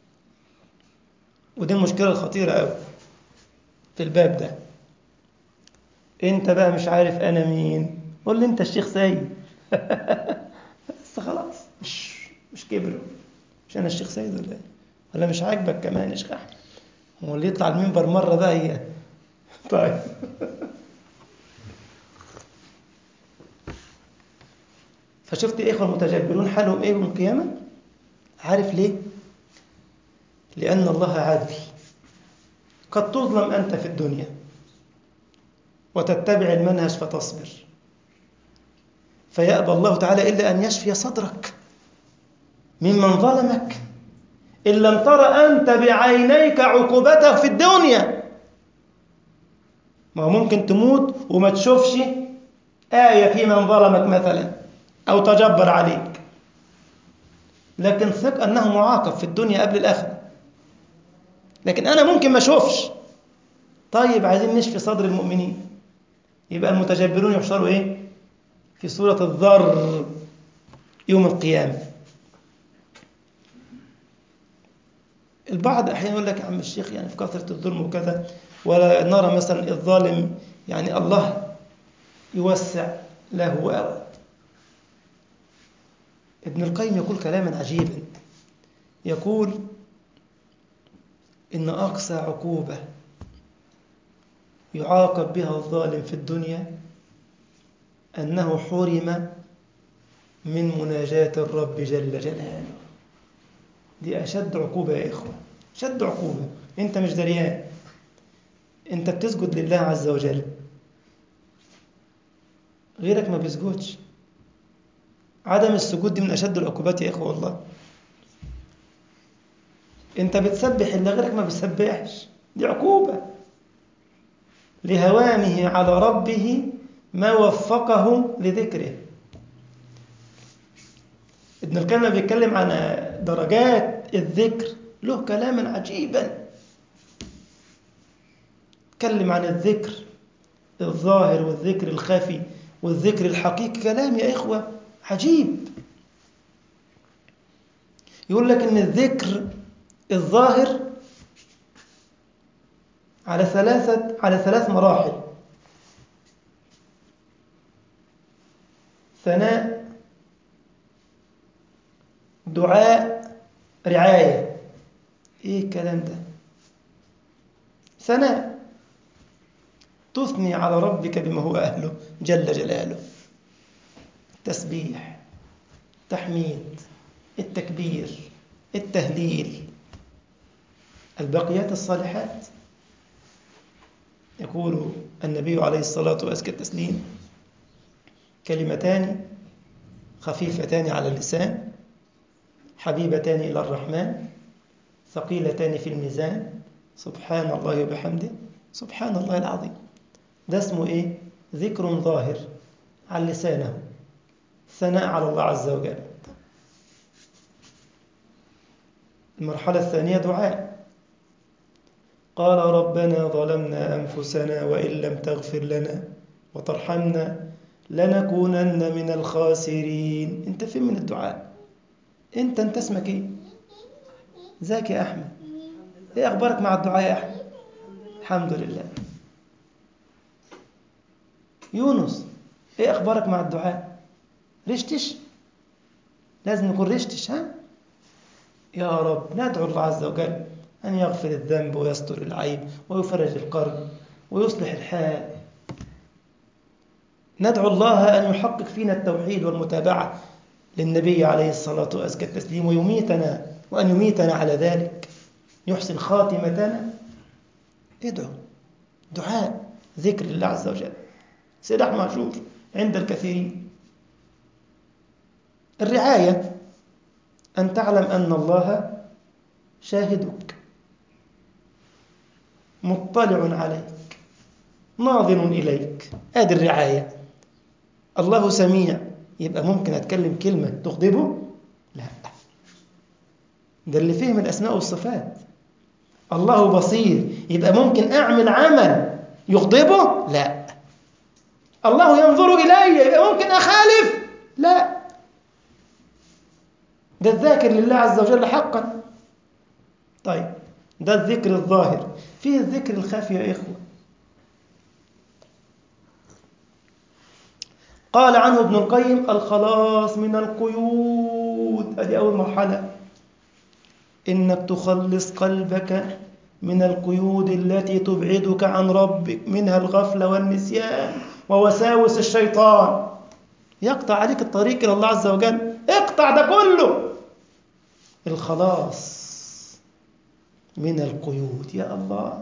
[SPEAKER 1] ودي المشكلة الخطيرة قوي في الباب ده انت بقى مش عارف انا مين قول لي انت الشيخ سيد بس خلاص مش مش كبر مش انا الشيخ سيد ولا ايه ولا مش عاجبك كمان يا شيخ احمد هو اللي يطلع المنبر مره ده هي طيب فشفت الاخوه المتجبرون حالهم ايه يوم القيامه عارف ليه لان الله عادل قد تظلم انت في الدنيا وتتبع المنهج فتصبر فيأبى الله تعالى إلا أن يشفي صدرك ممن ظلمك إن لم تر أنت بعينيك عقوبته في الدنيا ما هو ممكن تموت وما تشوفش آية في من ظلمك مثلا أو تجبر عليك لكن ثق أنه معاقب في الدنيا قبل الآخرة لكن أنا ممكن ما أشوفش طيب عايزين نشفي صدر المؤمنين يبقى المتجبرون يحشروا إيه في سورة الذر يوم القيامة البعض أحيانا يقول لك يا عم الشيخ يعني في كثرة الظلم وكذا ولا نرى مثلا الظالم يعني الله يوسع له وأوى ابن القيم يقول كلاما عجيبا يقول إن أقصى عقوبة يعاقب بها الظالم في الدنيا أنه حرم من مناجاة الرب جل جلاله دي أشد عقوبة يا إخوة أشد عقوبة أنت مش دريان أنت بتسجد لله عز وجل غيرك ما بيسجدش عدم السجود دي من أشد العقوبات يا إخوة والله أنت بتسبح اللي غيرك ما بيسبحش دي عقوبة لهوانه على ربه ما وفقه لذكره ابن القيم بيتكلم عن درجات الذكر له كلاما عجيبا تكلم عن الذكر الظاهر والذكر الخفي والذكر الحقيقي كلام يا إخوة عجيب يقول لك إن الذكر الظاهر على ثلاثة على ثلاث مراحل ثناء دعاء رعاية ايه الكلام ده ثناء تثني على ربك بما هو أهله جل جلاله التسبيح التحميد التكبير التهليل البقيات الصالحات يقول النبي عليه الصلاة وأزكى التسليم كلمتان خفيفتان على اللسان حبيبتان إلى الرحمن ثقيلتان في الميزان سبحان الله وبحمده سبحان الله العظيم ده اسمه إيه؟ ذكر ظاهر على لسانه ثناء على الله عز وجل المرحلة الثانية دعاء قال ربنا ظلمنا أنفسنا وإن لم تغفر لنا وترحمنا لنكونن من الخاسرين انت فين من الدعاء انت انت اسمك ايه ازيك يا احمد ايه اخبارك مع الدعاء يا احمد الحمد لله يونس ايه اخبارك مع الدعاء رشتش لازم نكون رشتش ها يا رب ندعو الله عز وجل أن يغفر الذنب ويستر العيب ويفرج القرب ويصلح الحال ندعو الله أن يحقق فينا التوحيد والمتابعة للنبي عليه الصلاة وأزكى التسليم ويميتنا وأن يميتنا على ذلك يحسن خاتمتنا ادعو دعاء ذكر الله عز وجل سلاح مهجور عند الكثيرين الرعاية أن تعلم أن الله شاهدك مطلع عليك ناظر إليك هذه الرعاية الله سميع يبقى ممكن أتكلم كلمة تغضبه لا ده اللي فهم الأسماء والصفات الله بصير يبقى ممكن أعمل عمل يغضبه لا الله ينظر إلي يبقى ممكن أخالف لا ده الذاكر لله عز وجل حقا طيب ده الذكر الظاهر فيه الذكر الخفي يا إخوة قال عنه ابن القيم الخلاص من القيود هذه أول مرحلة إنك تخلص قلبك من القيود التي تبعدك عن ربك منها الغفلة والنسيان ووساوس الشيطان يقطع عليك الطريق إلى الله عز وجل اقطع ده كله الخلاص من القيود يا الله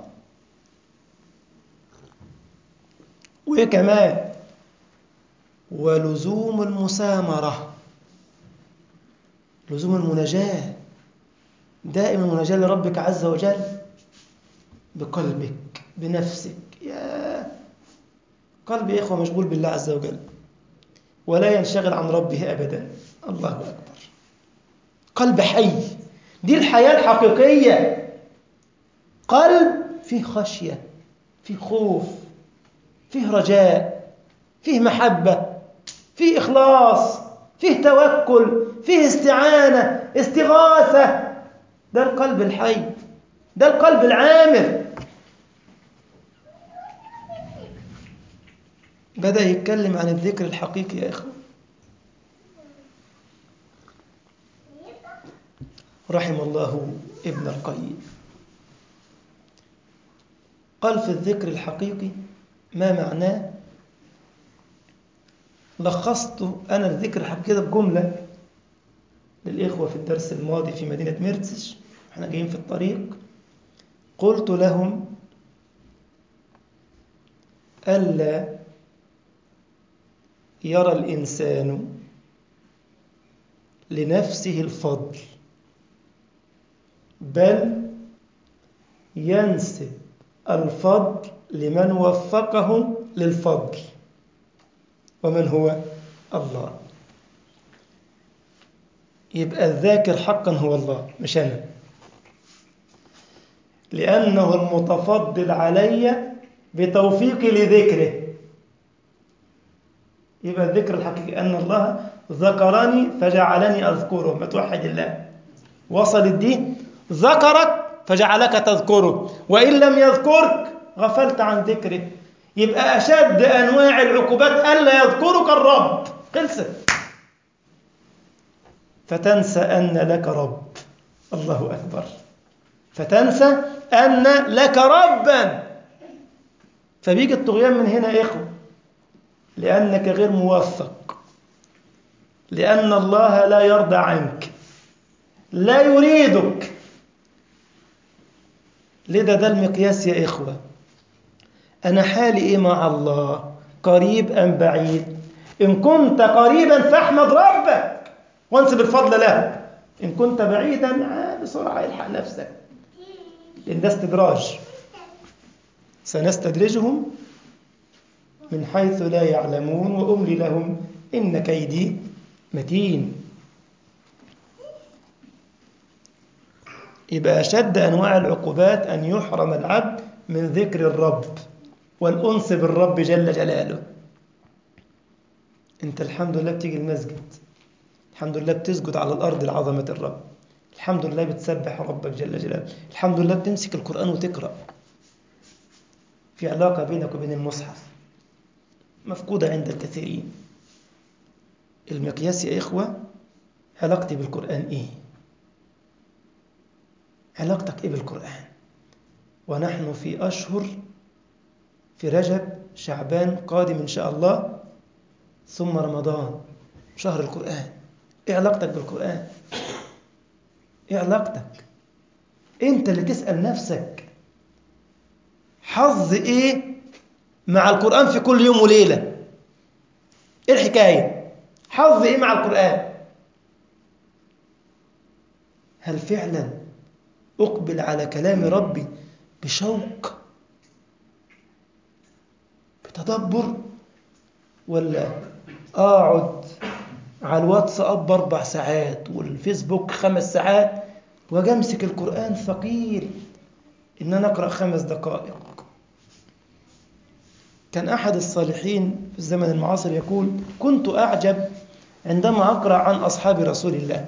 [SPEAKER 1] وكمان ولزوم المسامرة لزوم المناجاة دائما المناجاة لربك عز وجل بقلبك بنفسك يا قلب يا إخوة مشغول بالله عز وجل ولا ينشغل عن ربه أبدا الله أكبر قلب حي دي الحياة الحقيقية قلب فيه خشية فيه خوف فيه رجاء فيه محبة فيه إخلاص فيه توكل فيه استعانة استغاثة ده القلب الحي ده القلب العامر بدأ يتكلم عن الذكر الحقيقي يا إخوة رحم الله ابن القيم قال في الذكر الحقيقي ما معناه لخصت أنا الذكر الحقيقي كده بجملة للإخوة في الدرس الماضي في مدينة ميرتسش احنا جايين في الطريق قلت لهم ألا يرى الإنسان لنفسه الفضل بل ينسب الفضل لمن وفقه للفضل ومن هو الله يبقى الذاكر حقا هو الله مش أنا لأنه المتفضل علي بتوفيقي لذكره يبقى الذكر الحقيقي أن الله ذكرني فجعلني أذكره ما توحد الله وصلت دي ذكرك فجعلك تذكره وإن لم يذكرك غفلت عن ذكره يبقى أشد أنواع العقوبات ألا يذكرك الرب خلصت فتنسى أن لك رب الله أكبر فتنسى أن لك ربا فبيجي الطغيان من هنا يا إخوة لأنك غير موفق لأن الله لا يرضى عنك لا يريدك لذا ده المقياس يا إخوة أنا حالي إيه مع الله قريب أم بعيد إن كنت قريبا فاحمد ربك وانسب الفضل له إن كنت بعيدا آه بسرعة الحق نفسك لأن ده استدراج سنستدرجهم من حيث لا يعلمون وأملي لهم إن كيدي متين يبقى أشد أنواع العقوبات أن يحرم العبد من ذكر الرب والأنس بالرب جل جلاله أنت الحمد لله بتيجي المسجد الحمد لله بتسجد على الأرض لعظمة الرب الحمد لله بتسبح ربك جل جلاله الحمد لله بتمسك القرآن وتقرأ في علاقة بينك وبين المصحف مفقودة عند الكثيرين المقياس يا إخوة علاقتي بالقرآن إيه علاقتك إيه بالقرآن ونحن في أشهر في رجب شعبان قادم إن شاء الله ثم رمضان شهر القرآن إيه علاقتك بالقرآن إيه علاقتك أنت اللي تسأل نفسك حظ إيه مع القرآن في كل يوم وليلة إيه الحكاية حظ إيه مع القرآن هل فعلا أقبل على كلام ربي بشوق بتدبر ولا أقعد على الواتساب أربع ساعات والفيسبوك خمس ساعات وأجي أمسك القرآن ثقيل إن أنا أقرأ خمس دقائق كان أحد الصالحين في الزمن المعاصر يقول كنت أعجب عندما أقرأ عن أصحاب رسول الله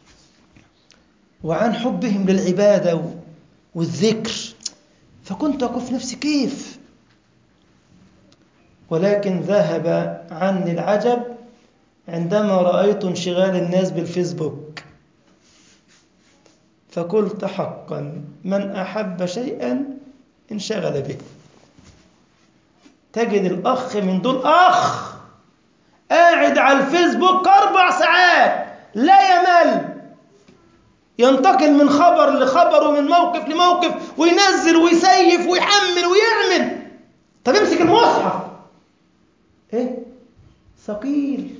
[SPEAKER 1] وعن حبهم للعبادة والذكر فكنت أقول في نفسي كيف ولكن ذهب عني العجب عندما رأيت انشغال الناس بالفيسبوك فقلت حقا من أحب شيئا انشغل به تجد الأخ من دول أخ قاعد على الفيسبوك أربع ساعات لا يمل ينتقل من خبر لخبر ومن موقف لموقف وينزل ويسيف ويحمل ويعمل طب امسك المصحف ايه ثقيل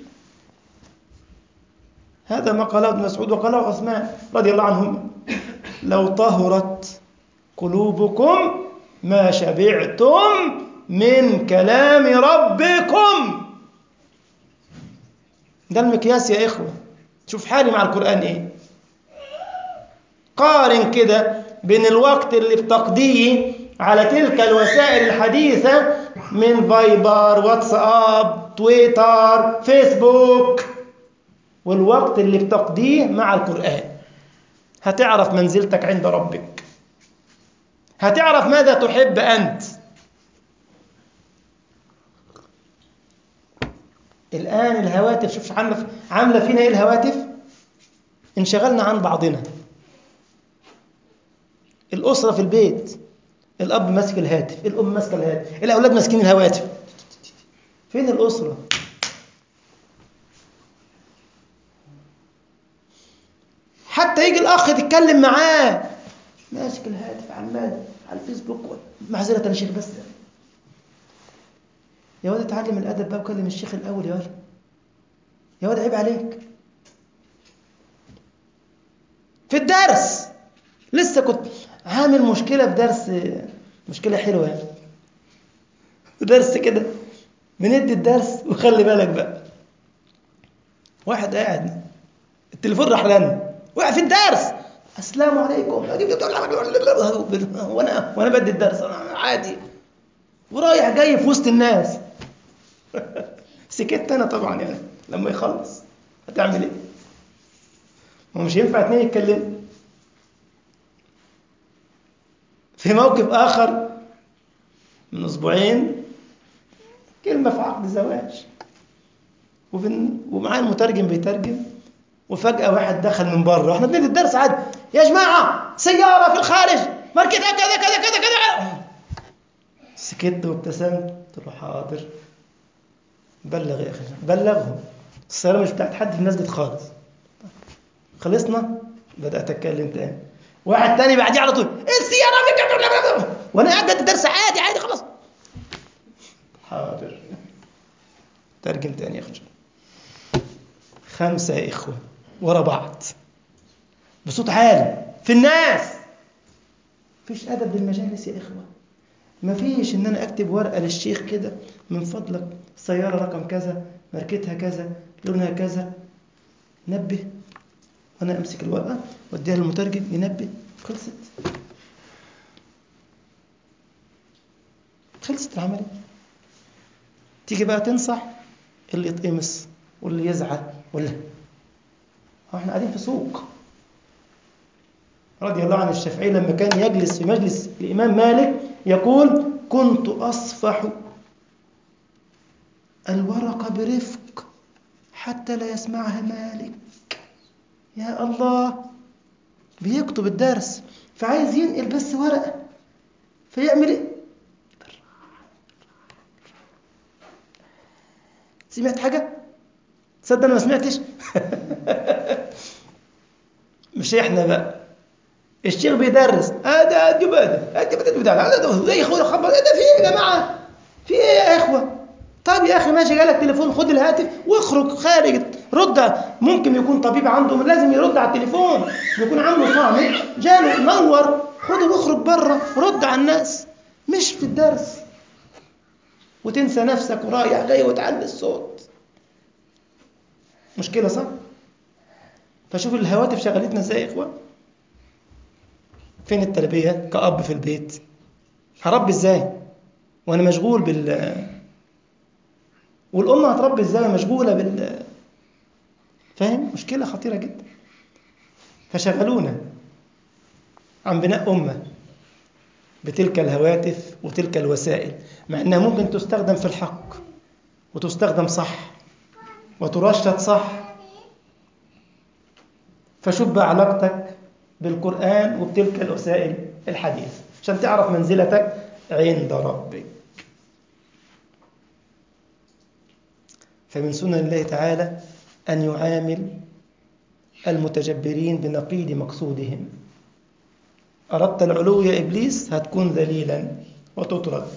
[SPEAKER 1] هذا ما قاله ابن مسعود وقاله عثمان رضي الله عنهم لو طهرت قلوبكم ما شبعتم من كلام ربكم ده المقياس يا إخوة شوف حالي مع القرآن إيه قارن كده بين الوقت اللي بتقضيه على تلك الوسائل الحديثة من فايبر واتساب تويتر فيسبوك والوقت اللي بتقضيه مع القرآن هتعرف منزلتك عند ربك هتعرف ماذا تحب أنت الآن الهواتف شوف عاملة عاملة فينا إيه الهواتف انشغلنا عن بعضنا الأسرة في البيت الأب ماسك الهاتف الأم ماسكة الهاتف الأولاد ماسكين الهواتف فين الأسرة حتى يجي الأخ تتكلم معاه ماسك الهاتف عمال على الفيسبوك معذرة يا شيخ بس يا واد اتعلم الأدب بقى وكلم الشيخ الأول يا واد يا واد عيب عليك في الدرس لسه كنت عامل مشكلة في درس مشكلة حلوة يعني درس كده بندي الدرس وخلي بالك بقى واحد قاعد التليفون راح رن وقع في الدرس السلام عليكم وانا وانا بدي الدرس انا عادي ورايح جاي في وسط الناس سكت انا طبعا يعني لما يخلص هتعمل ايه؟ ما مش ينفع اتنين يتكلموا في موقف آخر من أسبوعين كلمة في عقد زواج ومعاه المترجم بيترجم وفجأة واحد دخل من بره احنا بندي الدرس عادي يا جماعة سيارة في الخارج ماركتها كذا كذا كذا كذا سكت وابتسمت قلت له حاضر بلغ يا اخي بلغهم السيارة مش بتاعت حد في المسجد خالص خلصنا بدأت أتكلم تاني واحد تاني بعديه على طول السيارة وانا قاعد بدي درس عادي عادي خلاص حاضر ترجم تاني يا اخي خمسة إخوة ورا بعض بصوت عالي في الناس فيش أدب للمجالس يا إخوة ما فيش إن أنا أكتب ورقة للشيخ كده من فضلك سيارة رقم كذا ماركتها كذا لونها كذا نبه وأنا أمسك الورقة وأديها للمترجم ينبه خلصت خلصت العملية تيجي بقى تنصح اللي يتقمص واللي يزعل واللي احنا قاعدين في سوق رضي الله عن الشافعي لما كان يجلس في مجلس الإمام مالك يقول كنت أصفح الورقة برفق حتى لا يسمعها مالك يا الله بيكتب الدرس فعايز ينقل بس ورقة فيعمل ايه سمعت حاجة؟ تصدق انا ما سمعتش مش احنا بقى الشيخ بيدرس هذا ادي بدا ادي بدا هذا يا اخويا خبر ايه ده في ايه يا جماعه في ايه يا اخوه طب يا اخي ماشي جالك تليفون خد الهاتف واخرج خارج رد ممكن يكون طبيب عنده لازم يرد على التليفون يكون عنده صامت جاله نور خده واخرج بره رد على الناس مش في الدرس وتنسى نفسك ورايح جاي وتعلي الصوت مشكلة صح؟ فشوف الهواتف شغلتنا ازاي يا اخوة فين التربية كأب في البيت هربي ازاي وانا مشغول بال والأم هتربي ازاي مشغولة بال فاهم مشكلة خطيرة جدا فشغلونا عن بناء أمة بتلك الهواتف وتلك الوسائل مع أنها ممكن تستخدم في الحق وتستخدم صح وترشد صح فشوف بقى علاقتك بالقرآن وبتلك الوسائل الحديثة عشان تعرف منزلتك عند ربك فمن سنن الله تعالى أن يعامل المتجبرين بنقيض مقصودهم أردت العلو يا إبليس هتكون ذليلا وتطرد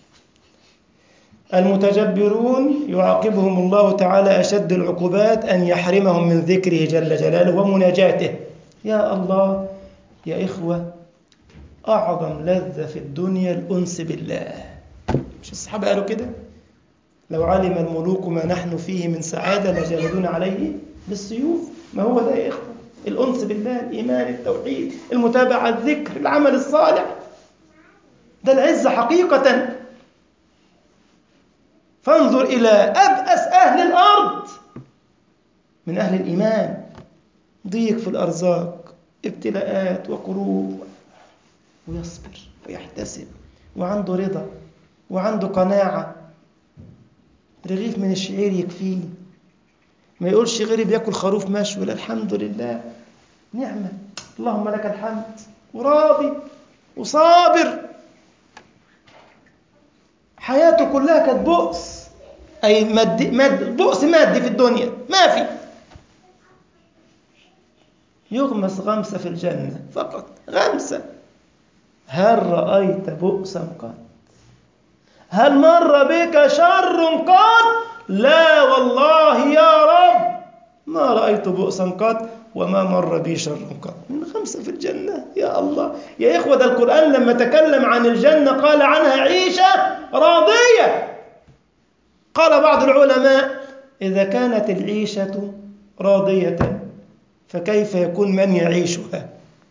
[SPEAKER 1] المتجبرون يعاقبهم الله تعالى أشد العقوبات أن يحرمهم من ذكره جل جلاله ومناجاته يا الله يا إخوة أعظم لذة في الدنيا الأنس بالله مش مش الصحابة قالوا كده لو علم الملوك ما نحن فيه من سعادة لجلدون عليه بالسيوف ما هو ده يا إخوة الأنس بالله الإيمان التوحيد المتابعة الذكر العمل الصالح ده العزة حقيقة فانظر إلى أبأس أهل الأرض من أهل الإيمان ضيق في الأرزاق ابتلاءات وكروب ويصبر ويحتسب وعنده رضا وعنده قناعة رغيف من الشعير يكفيه ما يقولش غيري بياكل خروف مشوي لا الحمد لله نعمة اللهم لك الحمد وراضي وصابر حياته كلها كانت بؤس أي مد مد بؤس مادي في الدنيا ما في يغمس غمسة في الجنة فقط غمسة هل رأيت بؤسا قط هل مر بك شر قط لا والله يا رب ما رأيت بؤسا قط وما مر بي شر قط من خمسة في الجنة يا الله يا إخوة ده القرآن لما تكلم عن الجنة قال عنها عيشة راضية قال بعض العلماء إذا كانت العيشة راضية فكيف يكون من يعيشها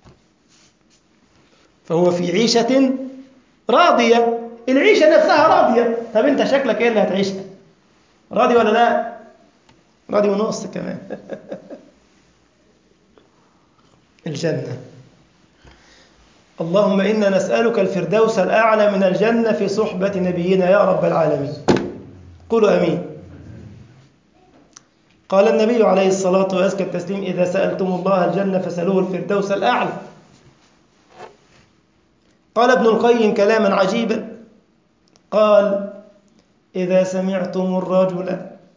[SPEAKER 1] فهو في عيشة راضية العيشة نفسها راضية طب انت شكلك ايه اللي هتعيشها راضي ولا لا راضي ونص كمان الجنة اللهم إنا نسألك الفردوس الأعلى من الجنة في صحبة نبينا يا رب العالمين قولوا أمين قال النبي عليه الصلاة وأزكى التسليم إذا سألتم الله الجنة فسألوه الفردوس الأعلى قال ابن القيم كلاما عجيبا قال إذا سمعتم الرجل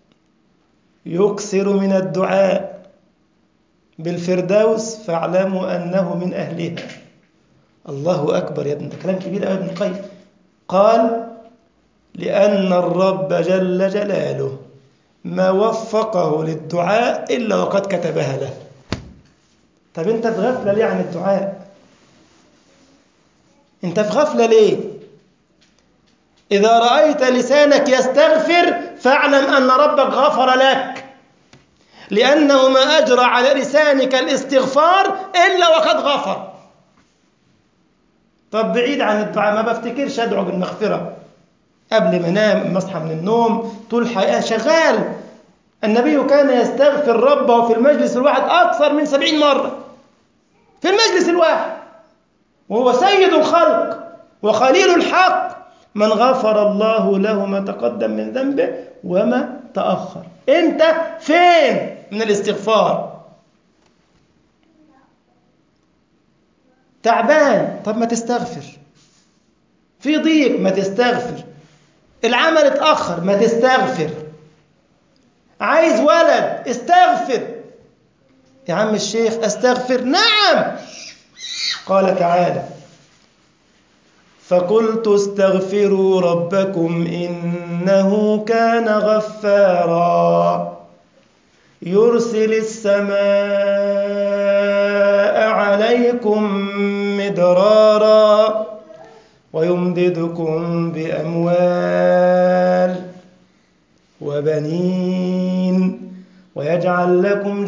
[SPEAKER 1] يكثر من الدعاء بالفردوس فاعلموا أنه من أهلها الله أكبر يا ابن ده كلام كبير قوي ابن القيم قال لأن الرب جل جلاله ما وفقه للدعاء إلا وقد كتبها له طب أنت في غفلة ليه عن الدعاء أنت في غفلة ليه إذا رأيت لسانك يستغفر فاعلم أن ربك غفر لك لأنه ما أجرى على لسانك الاستغفار إلا وقد غفر طب بعيد عن الدعاء ما بفتكرش أدعو بالمغفرة قبل ما انام ما اصحى من النوم طول حياة شغال النبي كان يستغفر ربه في المجلس الواحد أكثر من سبعين مرة في المجلس الواحد وهو سيد الخلق وخليل الحق من غفر الله له ما تقدم من ذنبه وما تأخر أنت فين من الاستغفار تعبان طب ما تستغفر في ضيق ما تستغفر العمل اتأخر ما تستغفر عايز ولد استغفر يا عم الشيخ استغفر نعم قال تعالى فقلت استغفروا ربكم إنه كان غفارا يرسل السماء عليكم مدرارا ويمددكم بأموال وبنين ويجعل لكم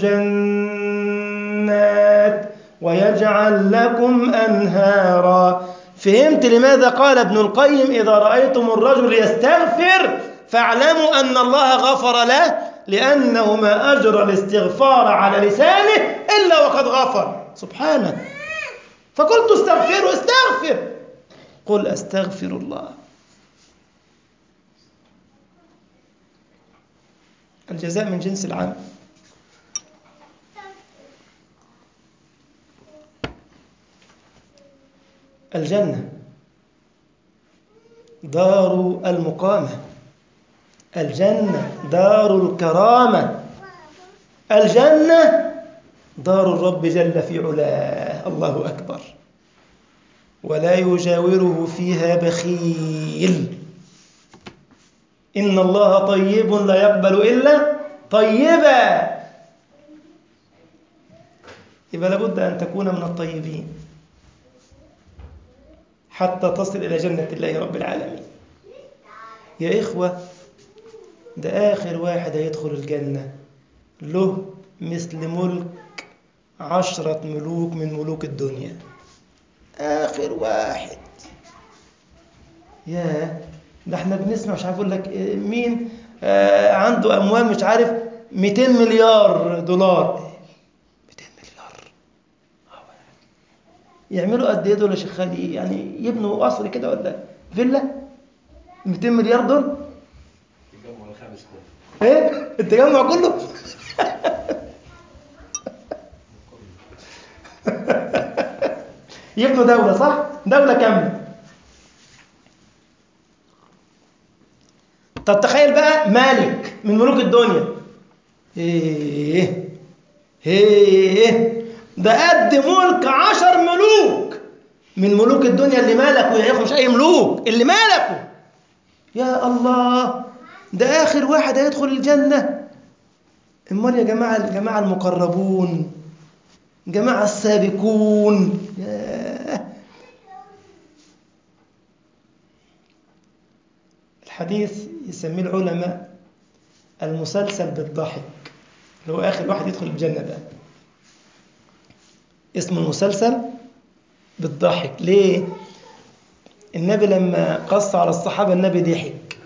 [SPEAKER 1] جنات ويجعل لكم أنهارا فهمت لماذا قال ابن القيم إذا رأيتم الرجل يستغفر فاعلموا أن الله غفر له لأنه ما أجرى الاستغفار على لسانه إلا وقد غفر سبحانه فقلت استغفروا استغفر قل أستغفر الله الجزاء من جنس العمل الجنة دار المقامة الجنة دار الكرامة الجنة دار الرب جل في علاه الله أكبر ولا يجاوره فيها بخيل إن الله طيب لا يقبل إلا طيبا يبقى لابد أن تكون من الطيبين حتى تصل إلى جنة الله رب العالمين يا إخوة ده آخر واحد هيدخل الجنة له مثل ملك عشرة ملوك من ملوك الدنيا آخر واحد ياه ده احنا بنسمع مش عارف اقول لك إيه، مين آه عنده اموال مش عارف 200 مليار دولار 200 مليار يعملوا قد ايه دول يا شيخ خالد يعني يبنوا قصر كده ولا فيلا 200 مليار دول
[SPEAKER 2] الجمع الخامس كله
[SPEAKER 1] ايه التجمع كله يبنوا دولة صح؟ دولة كاملة طب تخيل بقى مالك من ملوك الدنيا ايه ايه ده قد ملك عشر ملوك من ملوك الدنيا اللي ملكوا يا اخو مش اي ملوك اللي ملكوا يا الله ده اخر واحد هيدخل الجنه امال يا جماعه الجماعه المقربون جماعه السابقون ياه. الحديث يسميه العلماء المسلسل بالضحك اللي هو اخر واحد يدخل الجنه ده اسمه المسلسل بالضحك ليه النبي لما قص على الصحابه النبي ضحك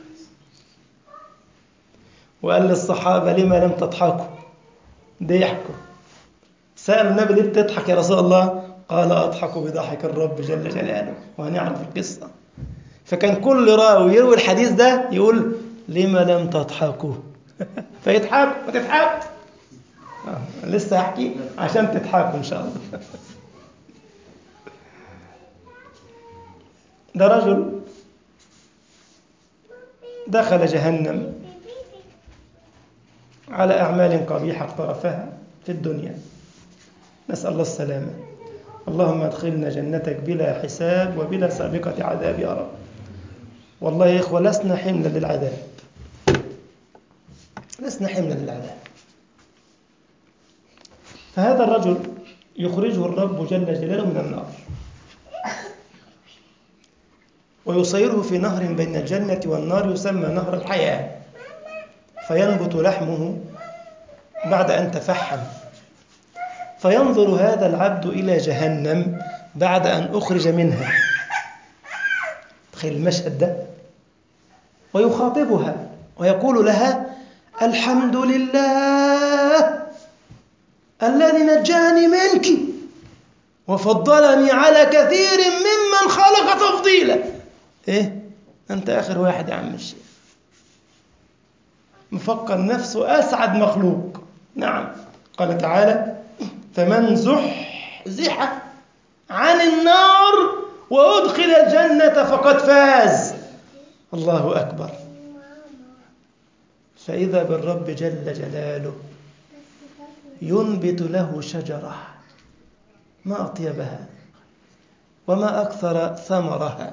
[SPEAKER 1] وقال للصحابه لما لم تضحكوا ضحكوا سألوا النبي ليه بتضحك يا رسول الله قال أضحك بضحك الرب جل جلاله وهنعرف القصة فكان كل راوي يروي الحديث ده يقول لما لم تضحكوا فيضحكوا ما تضحكوا آه، لسه هحكي عشان تضحكوا إن شاء الله ده رجل دخل جهنم على أعمال قبيحة اقترفها في الدنيا نسأل الله السلامة اللهم ادخلنا جنتك بلا حساب وبلا سابقة عذاب يا رب والله يا إخوة لسنا حملا للعذاب لسنا حملا للعذاب فهذا الرجل يخرجه الرب جل جلاله من النار ويصيره في نهر بين الجنة والنار يسمى نهر الحياة فينبت لحمه بعد أن تفحم فينظر هذا العبد إلى جهنم بعد أن أخرج منها تخيل المشهد ده ويخاطبها ويقول لها الحمد لله الذي نجاني منك وفضلني على كثير ممن خلق تفضيلا ايه انت اخر واحد يا عم الشيخ مفكر نفسه اسعد مخلوق نعم قال تعالى فمن زحزح عن النار وادخل الجنه فقد فاز الله اكبر فاذا بالرب جل جلاله ينبت له شجره ما اطيبها وما اكثر ثمرها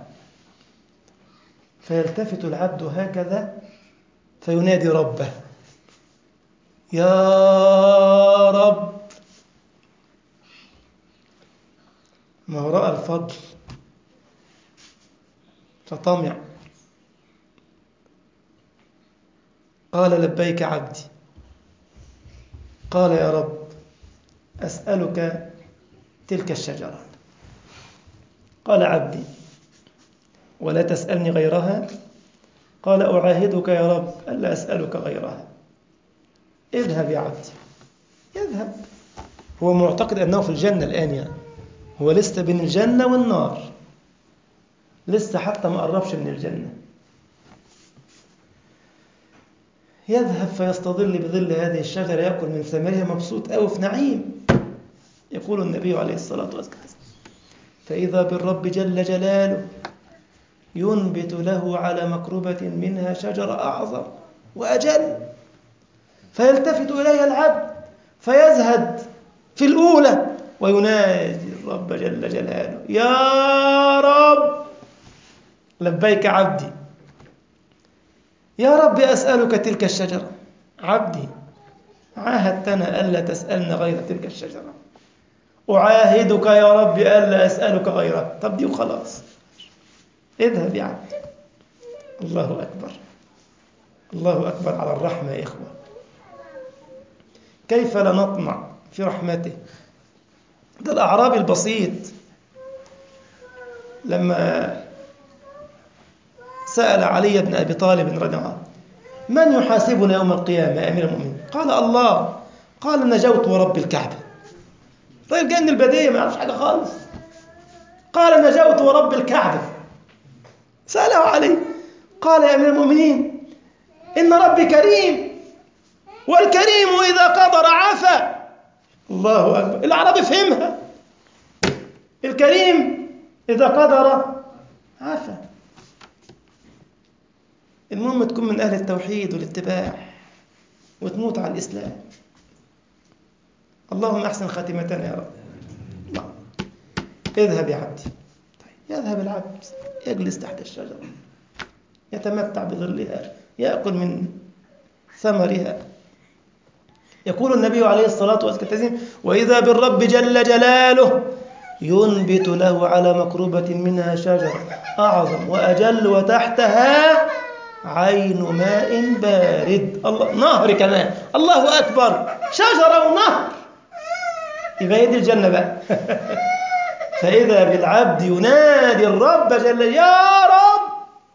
[SPEAKER 1] فيلتفت العبد هكذا فينادي ربه يا رب ما هو رأى الفضل فطمع قال لبيك عبدي قال يا رب أسألك تلك الشجرة قال عبدي ولا تسألني غيرها قال أعاهدك يا رب ألا أسألك غيرها اذهب يا عبدي يذهب هو معتقد أنه في الجنة الآن يعني هو لسه بين الجنة والنار لسه حتى ما قربش من الجنة يذهب فيستظل بظل هذه الشجرة يأكل من ثمرها مبسوط أو في نعيم يقول النبي عليه الصلاة والسلام فإذا بالرب جل جلاله ينبت له على مكربة منها شجرة أعظم وأجل فيلتفت إليها العبد فيزهد في الأولى وينادي الرب جل جلاله يا رب لبيك عبدي يا رب أسألك تلك الشجرة عبدي عاهدتنا ألا تسألنا غير تلك الشجرة أعاهدك يا رب ألا أسألك غيرها طب دي وخلاص اذهب يا عبد الله أكبر الله أكبر على الرحمة يا إخوة كيف لا نطمع في رحمته ده الأعرابي البسيط لما سأل علي بن أبي طالب رضي الله عنه من يحاسبنا يوم القيامة يا أمير المؤمنين قال الله قال نجوت ورب الكعبة طيب جاء من البدية ما يعرفش حاجة خالص قال نجوت ورب الكعبة سأله علي قال يا أمير المؤمنين إن ربي كريم والكريم إذا قدر عفا الله أكبر العرب فهمها الكريم إذا قدر عفا المهم تكون من أهل التوحيد والاتباع وتموت على الإسلام اللهم أحسن خاتمتنا يا رب الله. اذهب يا عبدي طيب يذهب العبد يجلس تحت الشجرة يتمتع بظلها يأكل من ثمرها يقول النبي عليه الصلاة والسلام وإذا بالرب جل جلاله ينبت له على مكروبة منها شجرة أعظم وأجل وتحتها عين ماء بارد الله نهر كمان الله أكبر شجرة ونهر يبقى يدي الجنة بقى فإذا بالعبد ينادي الرب جل يا رب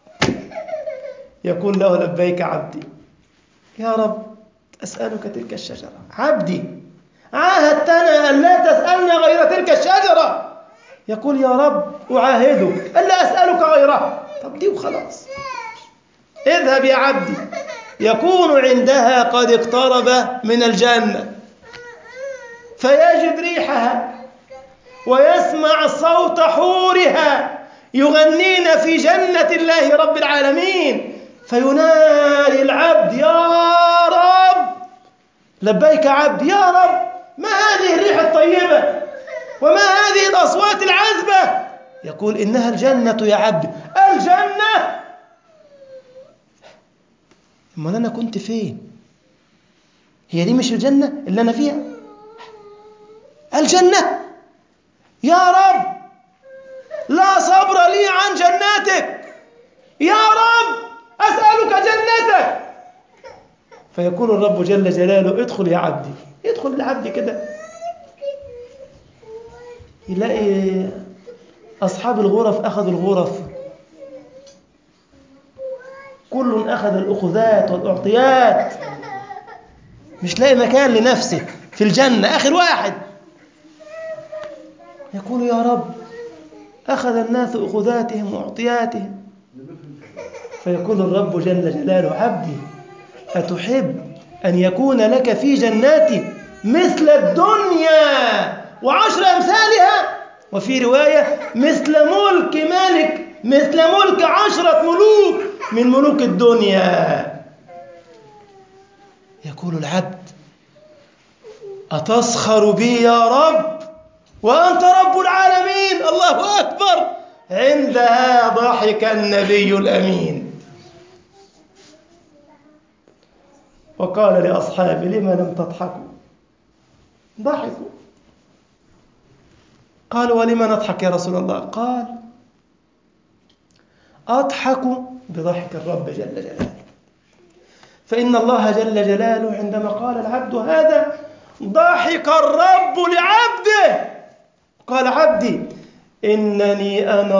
[SPEAKER 1] يقول له لبيك عبدي يا رب أسألك تلك الشجرة عبدي عاهدتنا أن لا تسألنا غير تلك الشجرة يقول يا رب أعاهدك ألا أسألك غيرها طب دي وخلاص اذهب يا عبدي يكون عندها قد اقترب من الجنة فيجد ريحها ويسمع صوت حورها يغنين في جنة الله رب العالمين فينادي العبد يا رب لبيك عبد يا رب ما هذه الريح الطيبة وما هذه الأصوات العذبة يقول إنها الجنة يا عبد الجنة امال انا كنت فين هي دي مش الجنه اللي انا فيها الجنه يا رب لا صبر لي عن جناتك يا رب اسالك جنتك فيقول الرب جل جلاله ادخل يا عبدي يدخل العبد كده يلاقي اصحاب الغرف اخذوا الغرف كل أخذ الأخذات والأعطيات مش لاقي مكان لنفسه في الجنة آخر واحد يقول يا رب أخذ الناس أخذاتهم وأعطياتهم فيقول الرب جل جلاله عبدي أتحب أن يكون لك في جناتي مثل الدنيا وعشر أمثالها وفي رواية مثل ملك مالك مثل ملك عشرة ملوك من ملوك الدنيا يقول العبد أتسخر بي يا رب وأنت رب العالمين الله أكبر عندها ضحك النبي الأمين وقال لأصحابه لما لم تضحكوا ضحكوا قالوا ولما نضحك يا رسول الله قال أضحك بضحك الرب جل جلاله فإن الله جل جلاله عندما قال العبد هذا ضحك الرب لعبده قال عبدي إنني أنا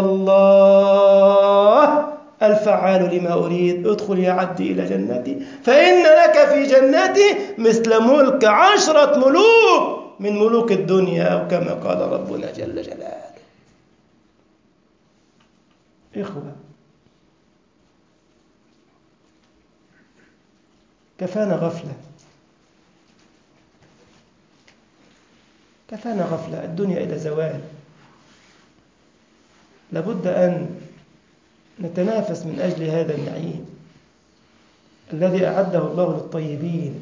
[SPEAKER 1] الله الفعال لما أريد ادخل يا عبدي إلى جنتي فإن لك في جنتي مثل ملك عشرة ملوك من ملوك الدنيا أو كما قال ربنا جل جلاله إخوة كفانا غفلة كفانا غفلة الدنيا إلى زوال لابد أن نتنافس من أجل هذا النعيم الذي أعده الله للطيبين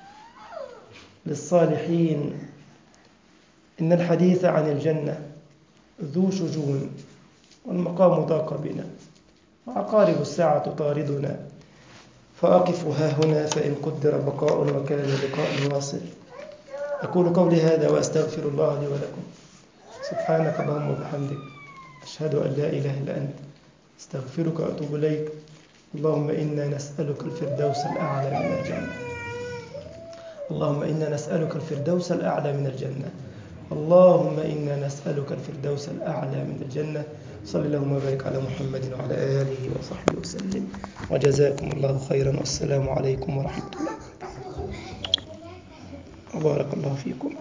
[SPEAKER 1] للصالحين إن الحديث عن الجنة ذو شجون والمقام ضاق بنا وعقارب الساعة تطاردنا فأقف ها هنا فإن قدر بقاء وكان لقاء واصل أقول قولي هذا وأستغفر الله لي ولكم سبحانك اللهم وبحمدك أشهد أن لا إله إلا أنت استغفرك وأتوب إليك اللهم إنا نسألك الفردوس الأعلى من الجنة اللهم إنا نسألك الفردوس الأعلى من الجنة اللهم إنا نسألك الفردوس الأعلى من الجنة صلى اللهم وبارك على محمد وعلى آله وصحبه وسلم وجزاكم الله خيرا والسلام عليكم ورحمة الله وبارك الله فيكم